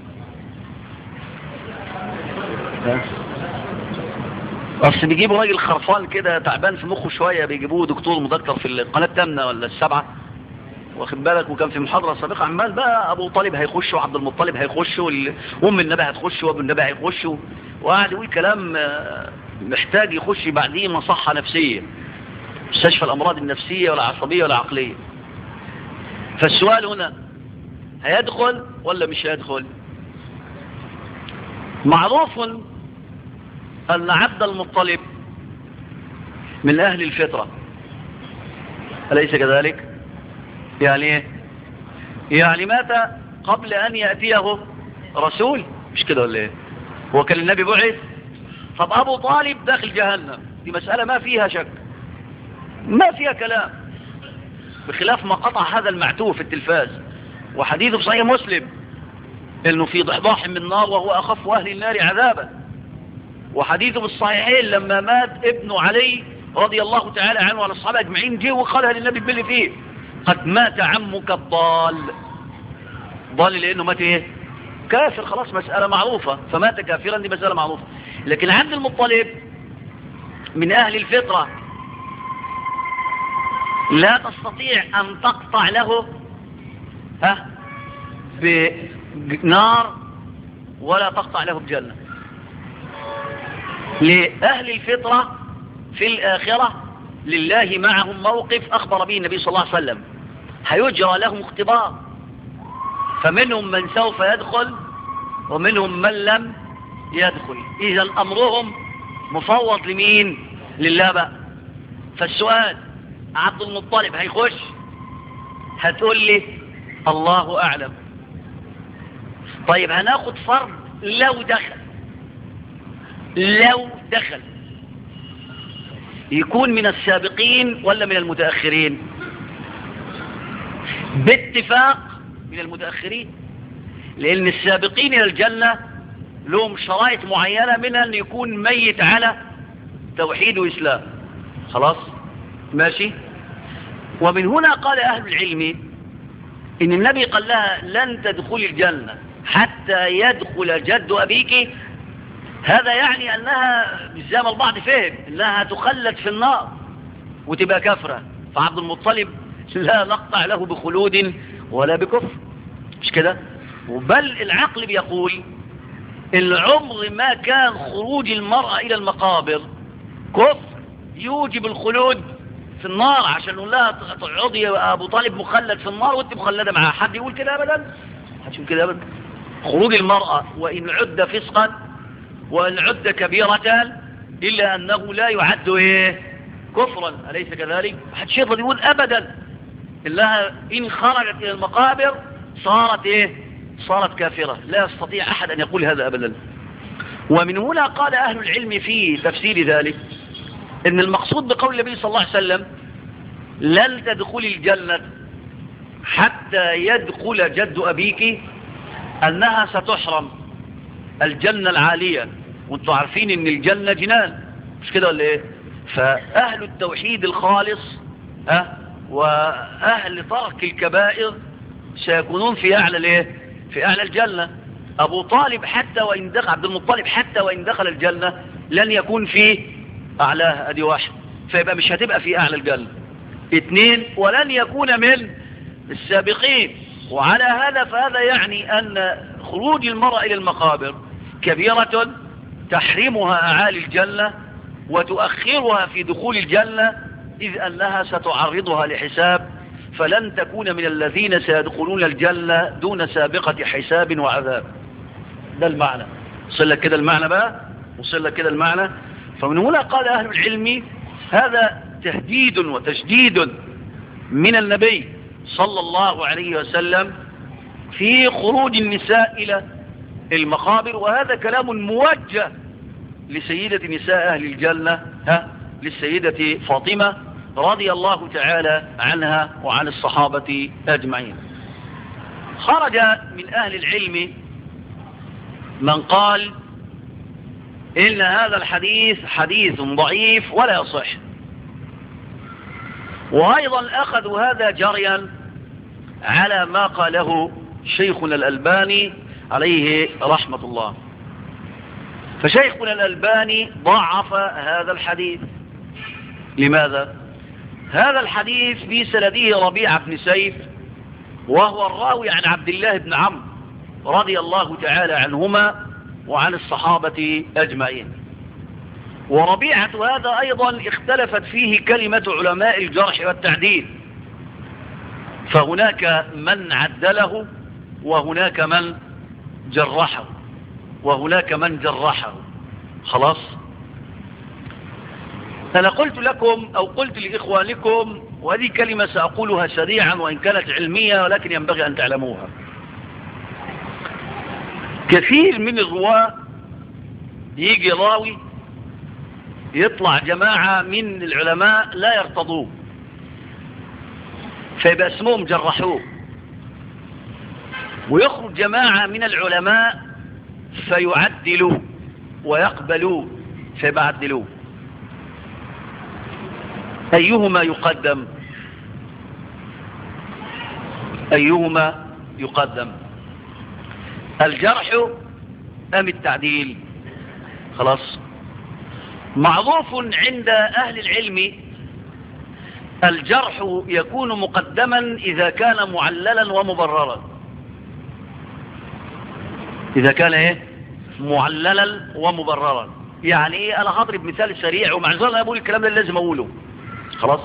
S1: اصل بيجيبوا راجل خرفان كده تعبان في مخه شويه بيجيبوه دكتور مدكتور في القناه الثامنه ولا السبعه واخد بالك وكان في محاضره سابقه عمال بقى ابو طالب هيخش وعبد المطلب هيخش وام النبي هتخش وابو النبي هيخش وقعد يقول كلام محتاج يخش بعديه مصحه نفسيه مستشفى الامراض النفسيه ولا عصبيه ولا عقليه فالسؤال هنا هيدخل ولا مش هيدخل معروف أن عبد المطلب من أهل الفطرة أليس كذلك يعني ايه يعني مات قبل أن يأتيه رسول مش كده ولا ايه هو كان النبي بعث طب أبو طالب داخل جهنم دي مسألة ما فيها شك ما فيها كلام بخلاف ما قطع هذا المعتوه في التلفاز وحديثه في صحيح مسلم انه في ضحضاح من النار وهو اخف اهل النار عذابا وحديثه في الصحيحين لما مات ابنه علي رضي الله تعالى عنه وعلى الصحابه اجمعين جه وقالها للنبي باللي فيه قد مات عمك الضال ضال لانه مات ايه كافر خلاص مسألة معروفة فمات كافرا دي مسألة معروفة لكن عبد المطلب من اهل الفطرة لا تستطيع ان تقطع له ها بنار ولا تقطع له بجنة لأهل الفطرة في الآخرة لله معهم موقف أخبر به النبي صلى الله عليه وسلم هيجرى لهم اختبار فمنهم من سوف يدخل ومنهم من لم يدخل إذا أمرهم مفوض لمين لله بقى فالسؤال عبد المطلب هيخش هتقول لي الله أعلم طيب هناخد فرض لو دخل لو دخل يكون من السابقين ولا من المتأخرين باتفاق من المتأخرين لأن السابقين إلى الجنة لهم شرائط معينة منها أن يكون ميت على توحيد وإسلام خلاص ماشي ومن هنا قال أهل العلم إن النبي قال لها لن تدخل الجنة حتى يدخل جد أبيك هذا يعني أنها زي ما البعض فهم أنها تخلد في النار وتبقى كفرة فعبد المطلب لا نقطع له بخلود ولا بكفر مش كده بل العقل بيقول العمر ما كان خروج المرأة إلى المقابر كفر يوجب الخلود في النار عشان نقول لها تقعدي يا أبو طالب مخلد في النار وانت مخلدة معاه حد يقول كده أبدا حد يقول كده أبدا خروج المرأة وإن عد فسقا وإن عد كبيرة إلا أنه لا يعد إيه كفرا أليس كذلك حد يقدر يقول أبدا إلا إن خرجت إلى المقابر صارت إيه صارت كافرة لا يستطيع أحد أن يقول هذا أبدا ومن هنا قال أهل العلم في تفسير ذلك إن المقصود بقول النبي صلى الله عليه وسلم لن تدخل الجنة حتى يدخل جد أبيك أنها ستحرم الجنة العالية وانتوا عارفين ان الجنة جنان مش كده ولا ايه فأهل التوحيد الخالص أه وأهل ترك الكبائر سيكونون في أعلى الايه في أعلى الجنة أبو طالب حتى وإن دخل عبد المطلب حتى وإن دخل الجنة لن يكون في أعلاها أدي واحد فيبقى مش هتبقى في أعلى الجنة اثنين ولن يكون من السابقين وعلى هذا فهذا يعني أن خروج المرأة إلى المقابر كبيرة تحرمها أعالي الجنة وتؤخرها في دخول الجنة إذ أنها ستعرضها لحساب فلن تكون من الذين سيدخلون الجنة دون سابقة حساب وعذاب ده المعنى وصل لك كده المعنى بقى وصل لك كده المعنى فمن هنا قال أهل العلم هذا تهديد وتشديد من النبي صلى الله عليه وسلم في خروج النساء إلى المقابر وهذا كلام موجه لسيدة نساء أهل الجنة ها للسيدة فاطمة رضي الله تعالى عنها وعن الصحابة أجمعين خرج من أهل العلم من قال إن هذا الحديث حديث ضعيف ولا يصح وأيضا أخذوا هذا جريا على ما قاله شيخنا الألباني عليه رحمة الله فشيخنا الألباني ضعف هذا الحديث لماذا؟ هذا الحديث في سنده ربيعة بن سيف وهو الراوي عن عبد الله بن عمرو رضي الله تعالى عنهما وعن الصحابة أجمعين وربيعة هذا أيضا اختلفت فيه كلمة علماء الجرح والتعديل فهناك من عدله وهناك من جرحه وهناك من جرحه خلاص أنا قلت لكم أو قلت لإخوانكم وهذه كلمة سأقولها سريعا وإن كانت علمية ولكن ينبغي أن تعلموها كثير من الرواة يجي راوي يطلع جماعة من العلماء لا يرتضوه فيبقى اسمهم جرحوه ويخرج جماعة من العلماء فيعدلوا ويقبلوا فيبقى عدلوه أيهما يقدم أيهما يقدم الجرح أم التعديل خلاص معروف عند أهل العلم الجرح يكون مقدما إذا كان معللا ومبررا إذا كان إيه معللا ومبررا يعني إيه أنا هضرب مثال سريع ومع ذلك أنا بقول الكلام ده اللي لازم أقوله خلاص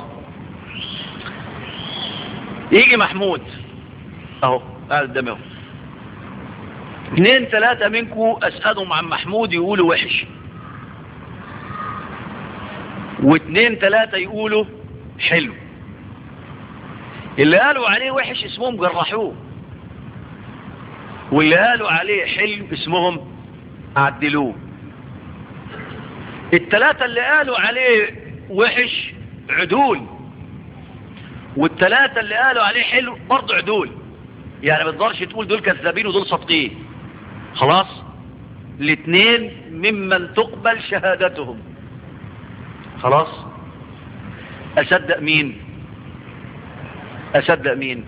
S1: يجي محمود اهو قاعد قدامي اهو اثنين ثلاثة منكم اسألهم عن محمود يقولوا وحش واثنين ثلاثة يقولوا حلو اللي قالوا عليه وحش اسمهم جرحوه واللي قالوا عليه حلو اسمهم عدلوه الثلاثة اللي قالوا عليه وحش عدول والثلاثة اللي قالوا عليه حلو برضه عدول يعني ما تقدرش تقول دول كذابين ودول صادقين خلاص الاثنين ممن تقبل شهادتهم خلاص اصدق مين اصدق مين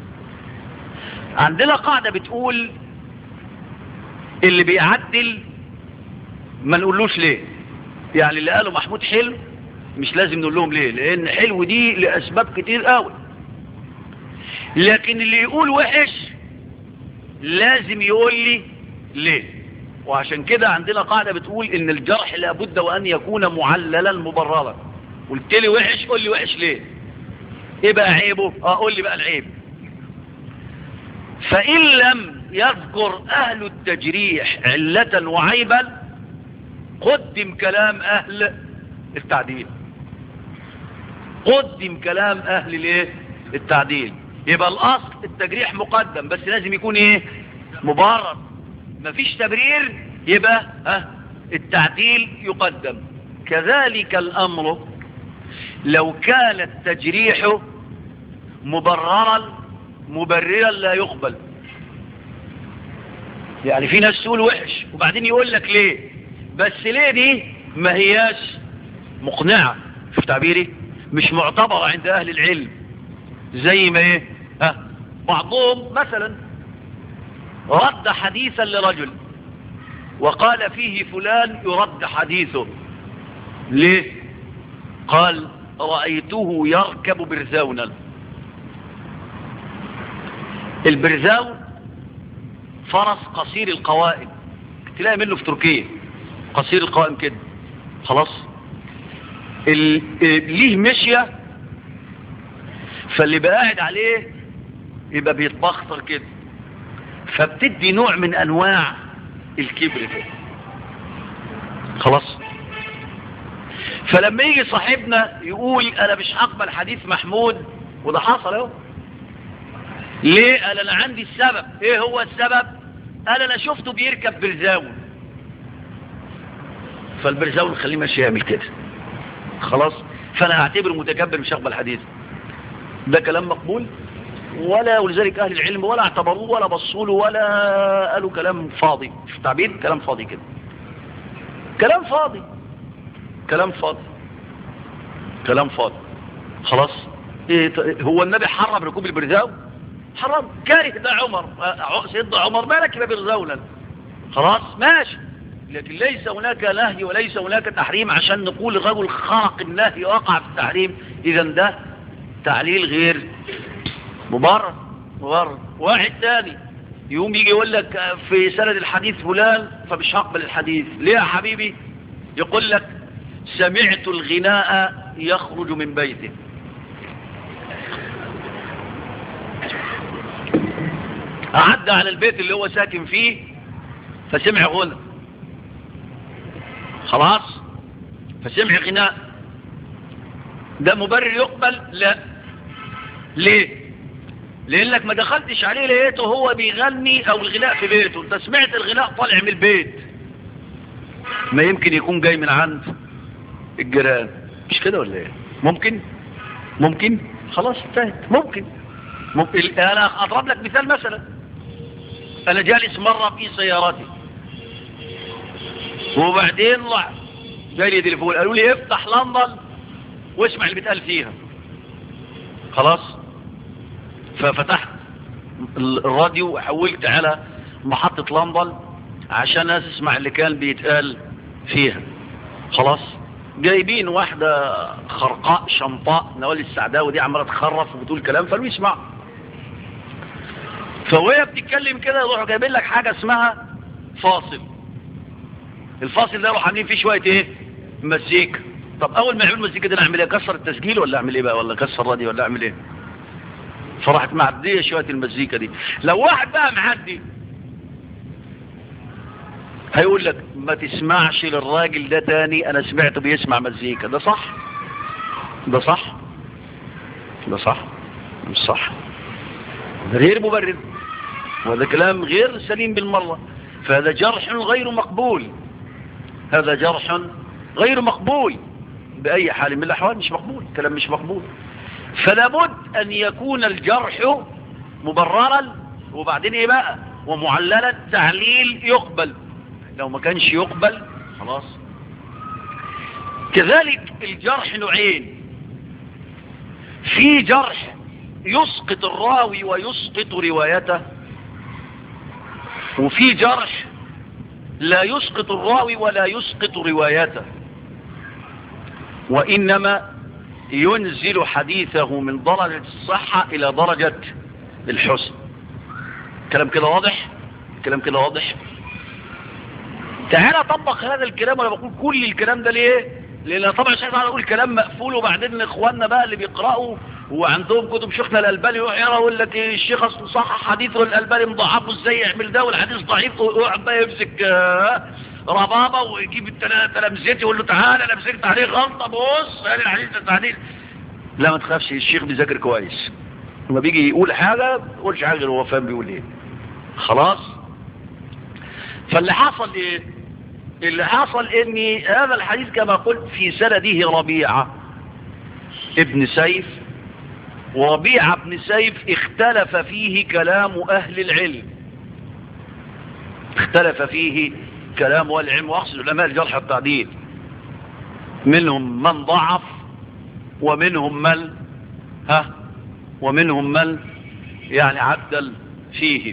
S1: عندنا قاعدة بتقول اللي بيعدل ما نقولوش ليه يعني اللي قالوا محمود حلو مش لازم نقول لهم ليه لان حلو دي لاسباب كتير قوي لكن اللي يقول وحش لازم يقول لي ليه وعشان كده عندنا قاعدة بتقول ان الجرح لابد وان يكون معللا مبررا قلت لي وحش قول لي وحش ليه ايه بقى عيبه اه قول لي بقى العيب فان لم يذكر اهل التجريح علة وعيبا قدم كلام اهل التعديل قدم كلام اهل الايه التعديل يبقى الاصل التجريح مقدم بس لازم يكون ايه مبرر مفيش تبرير يبقى ها التعديل يقدم كذلك الامر لو كان التجريح مبررا مبررا لا يقبل يعني في ناس تقول وحش وبعدين يقول لك ليه بس ليه دي ما هياش مقنعة شوف تعبيري مش معتبرة عند اهل العلم زي ما ايه ها بعضهم مثلا رد حديثا لرجل وقال فيه فلان يرد حديثه ليه قال رأيته يركب برزونا البرزاون فرس قصير القوائم تلاقي منه في تركيا قصير القوائم كده خلاص ال... ليه مشية فاللي بقى قاعد عليه يبقى بيتبختر كده فبتدي نوع من انواع الكبر ده خلاص فلما يجي صاحبنا يقول انا مش هقبل حديث محمود وده حصل اهو ليه قال انا عندي السبب ايه هو السبب قال انا شفته بيركب برزاون فالبرزاون خليه ماشي يعمل كده خلاص فانا هعتبره متكبر مش هقبل حديث ده كلام مقبول ولا ولذلك اهل العلم ولا اعتبروه ولا بصوا له ولا قالوا كلام فاضي في تعبير كلام فاضي كده كلام فاضي كلام فاضي كلام فاضي خلاص إيه ط- هو النبي حرم ركوب البرزاو حرم كاره ده عمر آه، سيدنا عمر ما ركب برزاولا خلاص ماشي لكن ليس هناك نهي وليس هناك تحريم عشان نقول الرجل خرق النهي وقع في التحريم اذا ده تعليل غير مبرر مبرر واحد تاني يقوم يجي يقول لك آه، في سند الحديث فلان فمش هقبل الحديث ليه يا حبيبي يقول لك سمعت الغناء يخرج من بيته عدى على البيت اللي هو ساكن فيه فسمع غنى خلاص فسمع غناء ده مبرر يقبل لا ليه لانك ما دخلتش عليه لقيته هو بيغني او الغناء في بيته انت سمعت الغناء طالع من البيت ما يمكن يكون جاي من عند الجيران مش كده ولا ايه ممكن ممكن خلاص انتهت ممكن ممكن انا اضرب لك مثال مثلا انا جالس مرة في سيارتي وبعدين طلع جاي لي تليفون قالوا لي افتح لندن واسمع اللي بيتقال فيها خلاص ففتحت الراديو وحولت على محطة لندن عشان اسمع اللي كان بيتقال فيها خلاص جايبين واحدة خرقاء شمطاء نوال السعداوي دي عمالة تخرف وبتقول كلام فلو يسمع فوهي بتتكلم كده يروحوا جايبين لك حاجة اسمها فاصل الفاصل ده يروحوا عاملين فيه شوية ايه مزيكا طب اول ما يعملوا مزيكا ده اعمل ايه اكسر التسجيل ولا اعمل ايه بقى ولا اكسر الراديو ولا اعمل ايه فراحت معدية شوية المزيكا دي لو واحد بقى معدي هيقول لك ما تسمعش للراجل ده تاني انا سمعته بيسمع مزيكا ده صح ده صح ده صح مش صح ده غير مبرر وهذا كلام غير سليم بالمرة فهذا جرح غير مقبول هذا جرح غير مقبول بأي حال من الأحوال مش مقبول كلام مش مقبول فلا بد أن يكون الجرح مبررا وبعدين إيه بقى ومعللا تعليل يقبل لو ما كانش يقبل خلاص كذلك الجرح نوعين في جرح يسقط الراوي ويسقط روايته وفي جرح لا يسقط الراوي ولا يسقط روايته وإنما ينزل حديثه من درجة الصحة إلى درجة الحسن كلام كده واضح كلام كده واضح تعالى طبق هذا الكلام وانا بقول كل الكلام ده ليه لان طبعا مش عايز اقول كلام مقفول وبعدين اخواننا بقى اللي بيقرأوا وعندهم كتب شيخنا الالباني يروح يقرا يقول لك إيه الشيخ اصل صحح حديث والالباني مضاعفه ازاي يعمل ده والحديث ضعيف ويقعد بقى يمسك آه، ربابه ويجيب الثلاثه لمزتي يقول له تعالى انا مسكت عليه غلطه بص قال الحديث ده تعديل لا ما تخافش الشيخ بيذاكر كويس لما بيجي يقول حاجه ما يقولش حاجه غير هو فاهم بيقول ايه خلاص فاللي حصل ايه اللي حصل ان هذا الحديث كما قلت في سنده ربيعة ابن سيف وربيعة ابن سيف اختلف فيه كلام اهل العلم اختلف فيه كلام اهل العلم واقصد علماء الجرح والتعديل منهم من ضعف ومنهم من ها ومنهم من يعني عدل فيه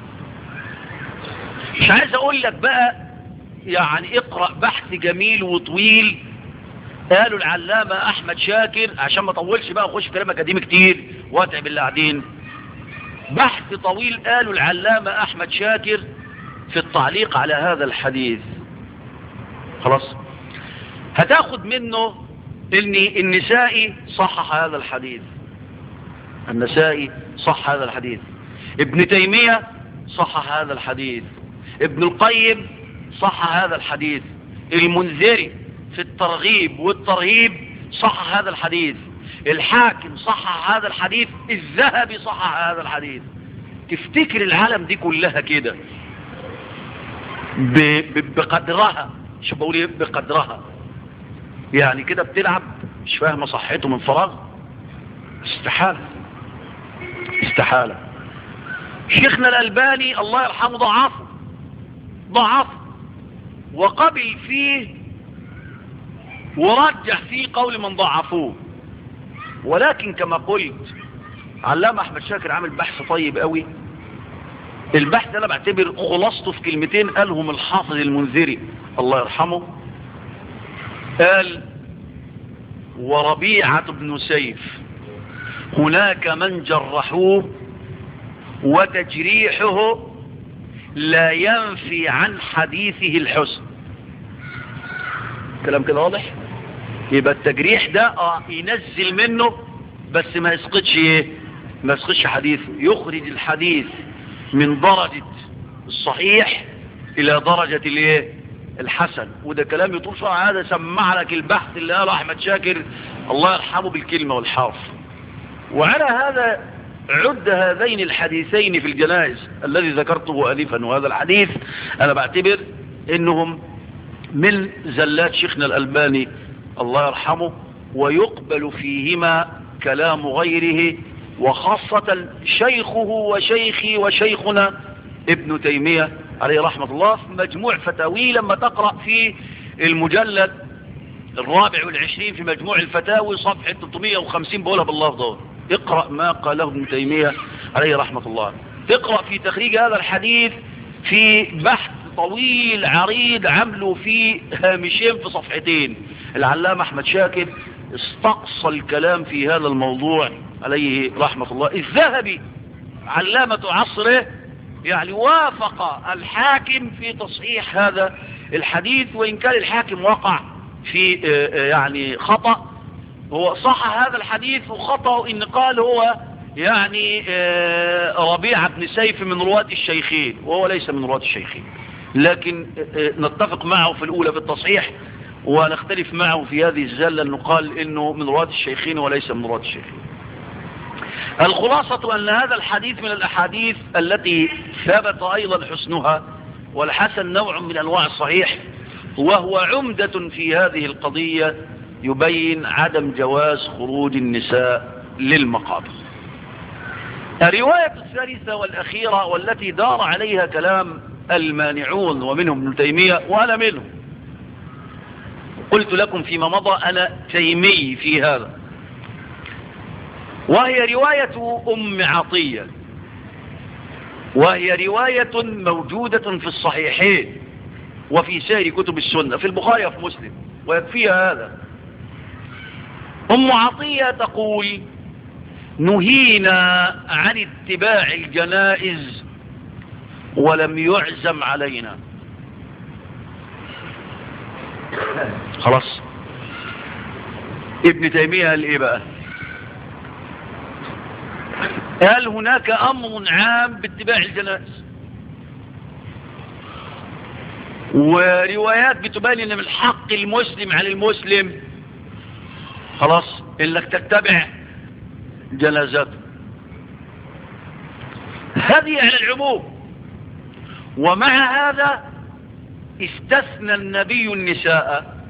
S1: مش عايز اقول لك بقى يعني اقرأ بحث جميل وطويل قالوا العلامة احمد شاكر عشان ما اطولش بقى اخش في كلام اكاديمي كتير واتعب اللي قاعدين بحث طويل قالوا العلامة احمد شاكر في التعليق على هذا الحديث خلاص هتاخد منه ان النسائي صحح هذا الحديث النسائي صح هذا الحديث ابن تيمية صحح هذا الحديث ابن القيم صح هذا الحديث المنذري في الترغيب والترهيب صح هذا الحديث الحاكم صح هذا الحديث الذهبي صح هذا الحديث تفتكر العالم دي كلها كده بقدرها شو بقول ايه بقدرها يعني كده بتلعب مش فاهمه صحته من فراغ استحالة استحالة شيخنا الألباني الله يرحمه ضعفه ضعفه وقبل فيه ورجح فيه قول من ضعفوه ولكن كما قلت علامة أحمد شاكر عامل بحث طيب قوي البحث انا بعتبر خلاصته في كلمتين قالهم الحافظ المنذري الله يرحمه قال وربيعة بن سيف هناك من جرحوه وتجريحه لا ينفي عن حديثه الحسن كلام كده واضح يبقى التجريح ده اه ينزل منه بس ما يسقطش ايه ما يسقطش حديثه يخرج الحديث من درجة الصحيح الى درجة الايه الحسن وده كلام يطول شرع هذا سمع لك البحث اللي قاله احمد شاكر الله يرحمه بالكلمة والحرف وعلى هذا عد هذين الحديثين في الجنائز الذي ذكرته أليفا وهذا الحديث أنا بعتبر إنهم من زلات شيخنا الألباني الله يرحمه ويقبل فيهما كلام غيره وخاصة شيخه وشيخي وشيخنا ابن تيمية عليه رحمة الله في مجموع فتاوي لما تقرأ في المجلد الرابع والعشرين في مجموع الفتاوي صفحة 350 بقولها باللفظ ده اقرأ ما قاله ابن تيمية عليه رحمة الله تقرأ في تخريج هذا الحديث في بحث طويل عريض عمله في هامشين في صفحتين العلامة احمد شاكر استقصى الكلام في هذا الموضوع عليه رحمة الله الذهبي علامة عصره يعني وافق الحاكم في تصحيح هذا الحديث وإن كان الحاكم وقع في يعني خطأ هو صح هذا الحديث وخطأ إن قال هو يعني ربيعة بن سيف من رواة الشيخين وهو ليس من رواة الشيخين لكن نتفق معه في الأولى في التصحيح ونختلف معه في هذه الزلة أنه قال إنه من رواة الشيخين وليس من رواة الشيخين الخلاصة أن هذا الحديث من الأحاديث التي ثبت أيضا حسنها والحسن نوع من أنواع الصحيح وهو عمدة في هذه القضية يبين عدم جواز خروج النساء للمقابر الرواية الثالثة والأخيرة والتي دار عليها كلام المانعون ومنهم ابن تيمية وأنا منهم قلت لكم فيما مضى أنا تيمي في هذا وهي رواية أم عطية وهي رواية موجودة في الصحيحين وفي سائر كتب السنة في البخاري وفي مسلم ويكفيها هذا أم عطية تقول نهينا عن اتباع الجنائز ولم يعزم علينا خلاص ابن تيمية قال ايه بقى قال هناك امر عام باتباع الجنائز وروايات بتبين ان من حق المسلم على المسلم خلاص انك تتبع جنازته هذه على العموم ومع هذا استثنى النبي النساء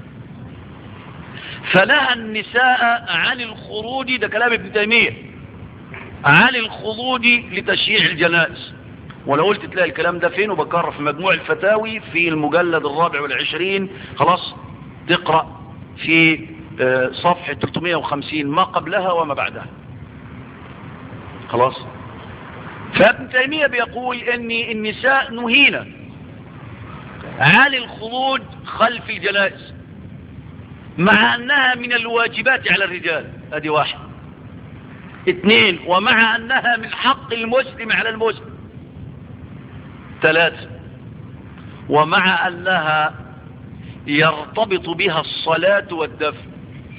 S1: فنهى النساء عن الخروج ده كلام ابن تيمية عن الخروج لتشييع الجنائز ولو قلت تلاقي الكلام ده فين وبكرر في مجموع الفتاوي في المجلد الرابع والعشرين خلاص تقرأ في صفحة 350 ما قبلها وما بعدها خلاص فابن تيمية بيقول ان النساء نهينا عن الخروج خلف الجنائز مع انها من الواجبات على الرجال ادي واحد اثنين ومع انها من حق المسلم على المسلم ثلاثة ومع انها يرتبط بها الصلاة والدفن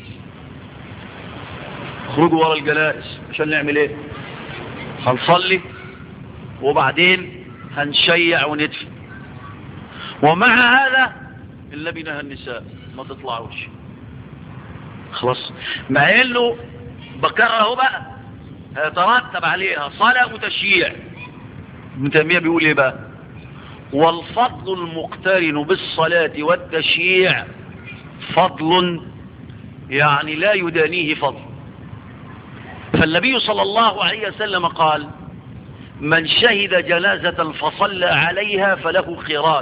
S1: خرجوا ورا الجنائز عشان نعمل ايه هنصلي وبعدين هنشيع وندفن ومع هذا النبي نهى النساء ما تطلعوش خلاص مع انه بكره بقى هيترتب عليها صلاة وتشييع ابن تيمية بيقول ايه بقى والفضل المقترن بالصلاة والتشييع فضل يعني لا يدانيه فضل فالنبي صلى الله عليه وسلم قال من شهد جنازة فصلى عليها فله قيرات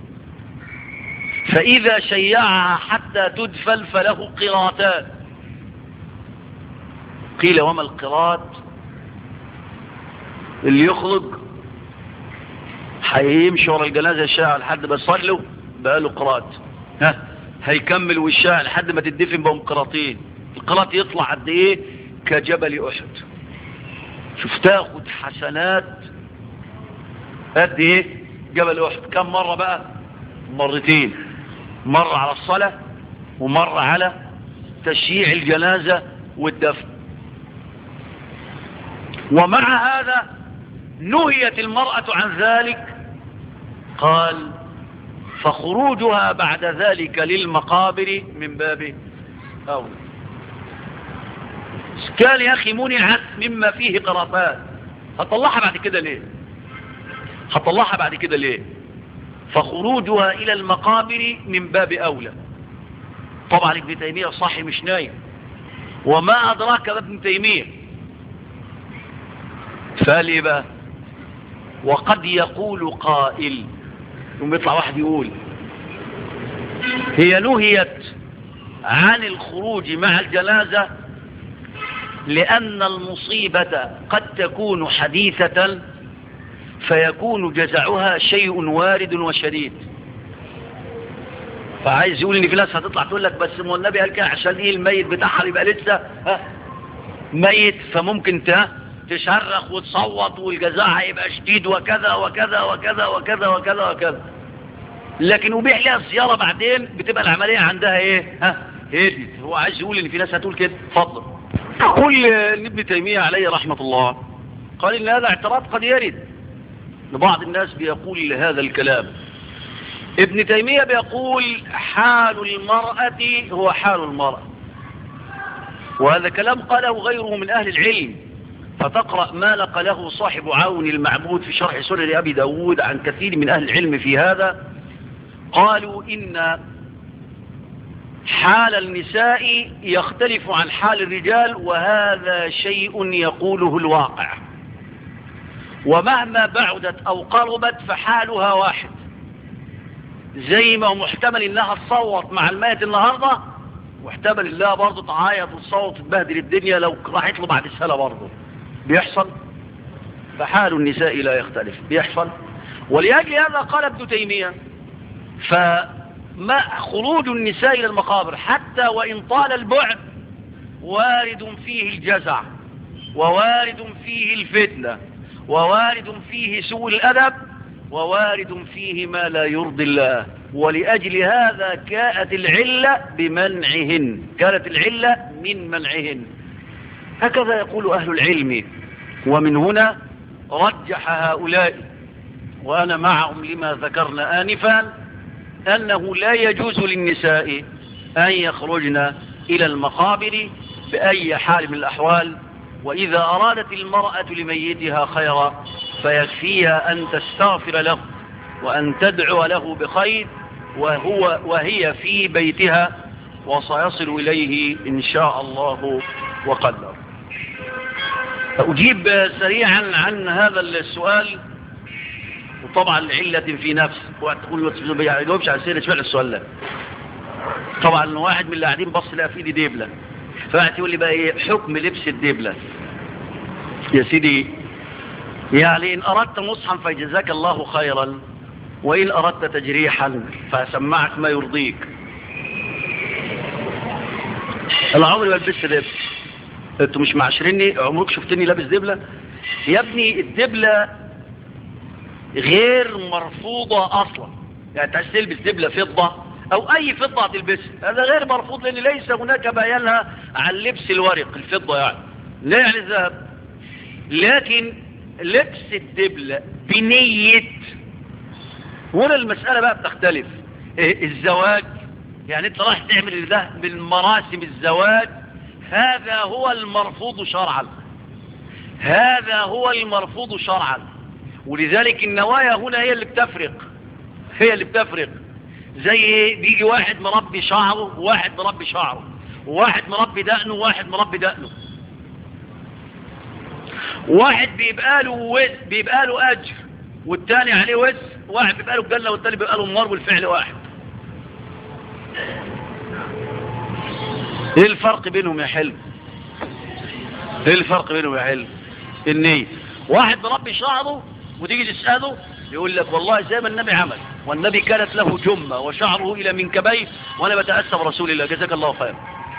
S1: فإذا شيعها حتى تدفل فله قيراتان قيل وما القيرات اللي يخرج هيمشي ورا الجنازة الشاعة لحد ما يصلوا بقى له قيرات ها هيكمل وشها لحد ما تدفن بهم قراطين القراط يطلع قد ايه كجبل احد شوف تاخد حسنات قد ايه جبل احد كم مرة بقى مرتين مرة على الصلاة ومرة على تشييع الجنازة والدفن ومع هذا نهيت المرأة عن ذلك قال فخروجها بعد ذلك للمقابر من باب أولى كان يا أخي منعت مما فيه قرافات هتطلعها بعد كده ليه هتطلعها بعد كده ليه فخروجها إلى المقابر من باب أولى طبعا ابن تيمية صاحي مش نايم وما أدراك ابن تيمية فقال ايه بقى وقد يقول قائل يوم يطلع واحد يقول هي نهيت عن الخروج مع الجنازة لأن المصيبة قد تكون حديثة فيكون جزعها شيء وارد وشديد فعايز يقول ان في ناس هتطلع تقول لك بس ما النبي قال كده عشان ايه الميت بتاعها يبقى لسه ها ميت فممكن تشرخ وتصوت والجزاء هيبقى شديد وكذا وكذا وكذا وكذا وكذا وكذا لكن وبيع لها الزيارة بعدين بتبقى العملية عندها ايه ها هدت هو عايز يقول ان في ناس هتقول كده اتفضل يقول ابن تيمية عليه رحمة الله قال ان هذا اعتراض قد يرد لبعض الناس بيقول هذا الكلام ابن تيمية بيقول حال المرأة هو حال المرأة وهذا كلام قاله غيره من أهل العلم فتقرأ ما نقله صاحب عون المعبود في شرح سنن أبي داود عن كثير من أهل العلم في هذا قالوا إن حال النساء يختلف عن حال الرجال وهذا شيء يقوله الواقع ومهما بعدت أو قربت فحالها واحد زي ما هو محتمل انها تصوت مع الميت النهاردة واحتمل انها برضه تعيط وتصوت وتبهدل الدنيا لو راحت له بعد السنة برضه بيحصل فحال النساء لا يختلف بيحصل ولأجل هذا قال ابن تيمية فما خروج النساء إلى المقابر حتى وإن طال البعد وارد فيه الجزع ووارد فيه الفتنة ووارد فيه سوء الأدب ووارد فيه ما لا يرضي الله ولأجل هذا كانت العلة بمنعهن كانت العلة من منعهن هكذا يقول أهل العلم ومن هنا رجح هؤلاء وأنا معهم لما ذكرنا آنفا أنه لا يجوز للنساء أن يخرجن إلى المقابر بأي حال من الأحوال وإذا أرادت المرأة لميتها خيرا فيكفيها أن تستغفر له وأن تدعو له بخير وهو وهي في بيتها وسيصل إليه إن شاء الله وقدر أجيب سريعا عن هذا السؤال وطبعا لعلة في نفس وتقول ما يجاوبش على سيرة فعل السؤال ده طبعا واحد من اللي قاعدين بص لقى في ايدي دبلة فقعد يقول لي بقى ايه حكم لبس الدبلة يا سيدي يعني إن أردت مصحا فجزاك الله خيرا وإن أردت تجريحا فسمعك ما يرضيك أنا عمري ما لبست دبلة أنتوا مش معاشريني عمرك شفتني لابس دبلة يا ابني الدبلة غير مرفوضة أصلا يعني تعيش تلبس دبلة فضة أو أي فضة هتلبسها هذا غير مرفوض لأن ليس هناك بيانها عن لبس الورق الفضة يعني لا يعني الذهب لكن لبس الدبلة بنية هنا المسألة بقى بتختلف إيه الزواج يعني انت رايح تعمل ده من مراسم الزواج هذا هو المرفوض شرعا هذا هو المرفوض شرعا ولذلك النوايا هنا هي اللي بتفرق هي اللي بتفرق زي ايه بيجي واحد مربي شعره وواحد مربي شعره وواحد مربي دقنه وواحد مربي دقنه واحد بيبقى له وز بيبقى له اجر والتاني عليه وز واحد بيبقى له الجنه والتاني بيبقى له النار والفعل واحد ايه الفرق بينهم يا حلو ايه الفرق بينهم يا حلو النية واحد مربي شعره وتيجي تسأله يقول لك والله زي ما النبي عمل والنبي كانت له جمة وشعره إلى منكبيه وأنا بتأسى برسول الله جزاك الله خير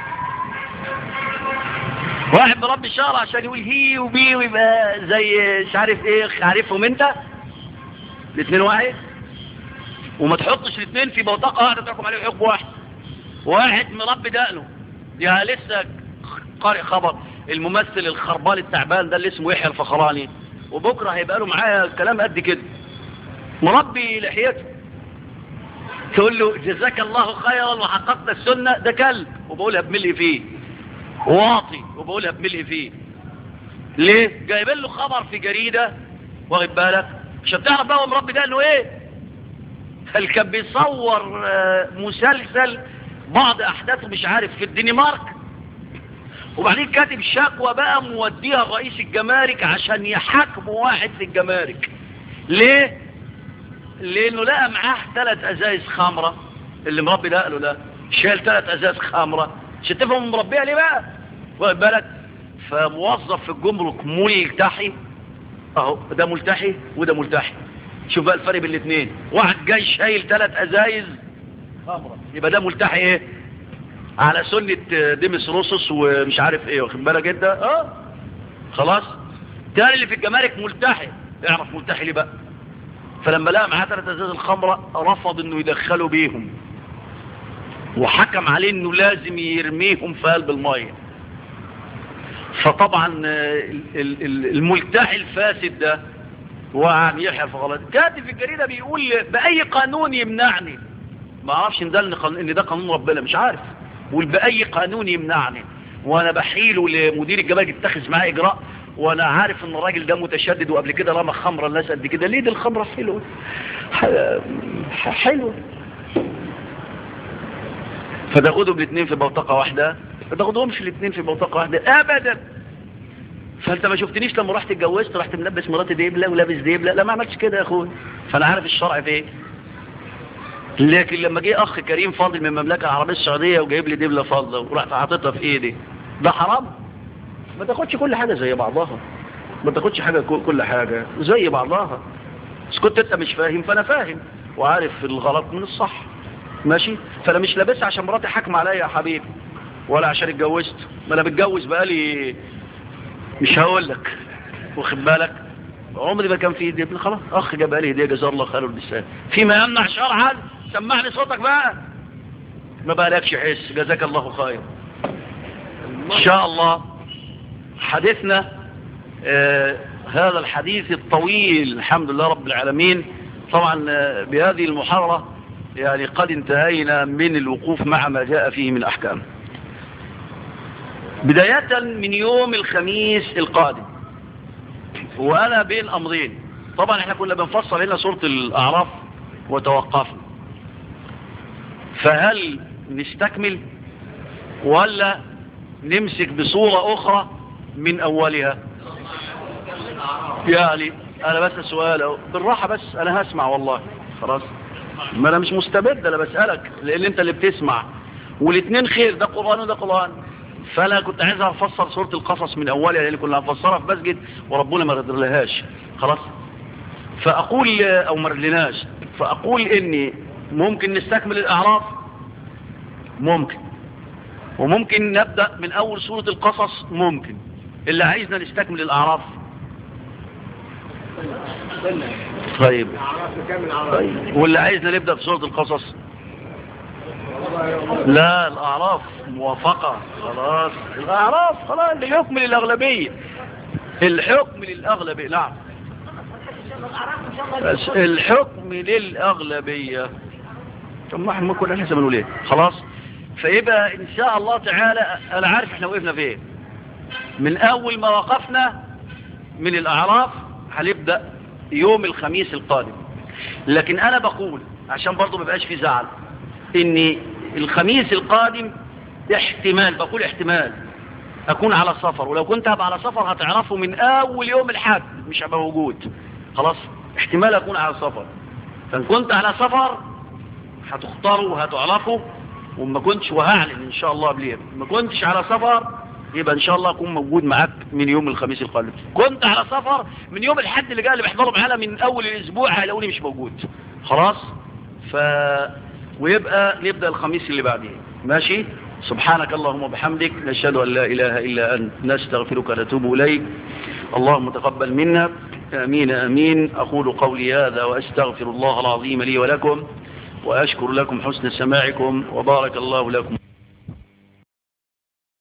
S1: واحد مربي شعره عشان يقول هي وبي ويبقى زي مش عارف ايه عارفهم انت الاثنين واحد وما تحطش الاثنين في بوتقة واحدة تحكم عليه حكم واحد واحد مربي دقنه يا لسه قارئ خبر الممثل الخربان التعبان ده اللي اسمه يحيى الفخراني وبكره هيبقى له معايا كلام قد كده مربي لحيته تقول له جزاك الله خيرا وحققت السنة ده كلب وبقولها بملء فيه واطي وبقولها بملء فيه ليه جايبين له خبر في جريدة واخد بالك عشان تعرف بقى هو مربي ده انه ايه اللي كان بيصور مسلسل بعض احداثه مش عارف في الدنمارك وبعدين كاتب شكوى بقى موديها رئيس الجمارك عشان يحاكموا واحد في الجمارك ليه لانه لقى معاه ثلاث ازايز خمرة اللي مربي ده قاله ده شايل ثلاث ازايز خمرة عشان تفهم مربيها ليه بقى واخد بالك فموظف في الجمرك ملتحي اهو ده ملتحي وده ملتحي شوف بقى الفرق بين الاثنين واحد جاي شايل ثلاث ازايز خمرة يبقى ده ملتحي ايه على سنة ديمس روسوس ومش عارف ايه واخد بالك انت اه خلاص تاني اللي في الجمارك ملتحي اعرف ملتحي ليه بقى فلما لقى معاه ثلاث ازاز الخمرة رفض انه يدخلوا بيهم وحكم عليه انه لازم يرميهم في قلب المية فطبعا الملتحي الفاسد ده وعن يحيى الفغلات كاتب في الجريدة بيقول بأي قانون يمنعني ما اعرفش ان ده ان ده قانون ربنا مش عارف بقول بأي قانون يمنعني وانا بحيله لمدير الجبال يتخذ معاه اجراء وانا عارف ان الراجل ده متشدد وقبل كده رمى خمره الناس قد كده ليه دي الخمره حلوه حلوه فتاخدهم الاثنين في بوتقه واحده ما تاخدهمش الاثنين في بوتقه واحده ابدا فانت ما شفتنيش لما رحت اتجوزت رحت ملبس مراتي ديبله ولابس ديبله لا ما عملتش كده يا اخويا فانا عارف الشرع في ايه لكن لما جه اخ كريم فاضل من المملكه العربيه السعوديه وجايب لي دبله فاضله ورحت حاططها في ايدي ده حرام ما تاخدش كل حاجه زي بعضها ما تاخدش حاجه كل حاجه زي بعضها بس كنت انت مش فاهم فانا فاهم وعارف الغلط من الصح ماشي فانا مش لابسها عشان مراتي حاكمه عليا يا حبيبي ولا عشان اتجوزت ما انا متجوز بقالي مش هقول لك واخد بالك عمري ما كان في ايدي ابن خلاص اخ جاب لي هديه جزاه الله خير اللسان فيما يمنع شرعا سمعني صوتك بقى ما بقالكش حس جزاك الله خير ان شاء الله حديثنا آه هذا الحديث الطويل الحمد لله رب العالمين طبعا آه بهذه المحاضرة يعني قد انتهينا من الوقوف مع ما جاء فيه من احكام بداية من يوم الخميس القادم وانا بين امرين طبعا احنا كنا بنفصل هنا سورة الاعراف وتوقفنا فهل نستكمل ولا نمسك بصورة اخرى من اولها يعني انا بس سؤال بالراحة بس انا هسمع والله خلاص ما انا مش مستبد انا بسألك لان انت اللي بتسمع والاثنين خير ده قرآن وده قرآن فانا كنت عايز افسر سورة القصص من اولها لان كنا هنفسرها في مسجد وربنا ما قدرلهاش خلاص فاقول او ما رلناش فاقول اني ممكن نستكمل الاعراف ممكن وممكن نبدأ من اول سورة القصص ممكن اللي عايزنا نستكمل الاعراف طيب طيب واللي عايزنا نبدأ في سورة القصص لا الاعراف موافقة خلاص الاعراف خلاص الحكم للاغلبية الحكم للاغلبية نعم بس الحكم للاغلبية طب ما احنا كنا لسه بنقول ايه خلاص فيبقى ان شاء الله تعالى انا عارف احنا وقفنا فين من اول ما وقفنا من الاعراف هنبدأ يوم الخميس القادم لكن انا بقول عشان برضه ما يبقاش في زعل ان الخميس القادم احتمال بقول احتمال اكون على سفر ولو كنت هبقى على سفر هتعرفوا من اول يوم الحد مش هبقى موجود خلاص احتمال اكون على سفر فان كنت على سفر هتختاروا وهتعرفوا وما كنتش وهعلن ان شاء الله قبليه ما كنتش على سفر يبقى ان شاء الله اكون موجود معاك من يوم الخميس القادم كنت على سفر من يوم الحد اللي جاي اللي بيحضروا معانا من اول الاسبوع هيلاقوني مش موجود خلاص ف ويبقى نبدا الخميس اللي بعديه ماشي سبحانك اللهم وبحمدك نشهد ان لا اله الا انت نستغفرك ونتوب اليك اللهم تقبل منا امين امين اقول قولي هذا واستغفر الله العظيم لي ولكم واشكر لكم حسن سماعكم وبارك الله لكم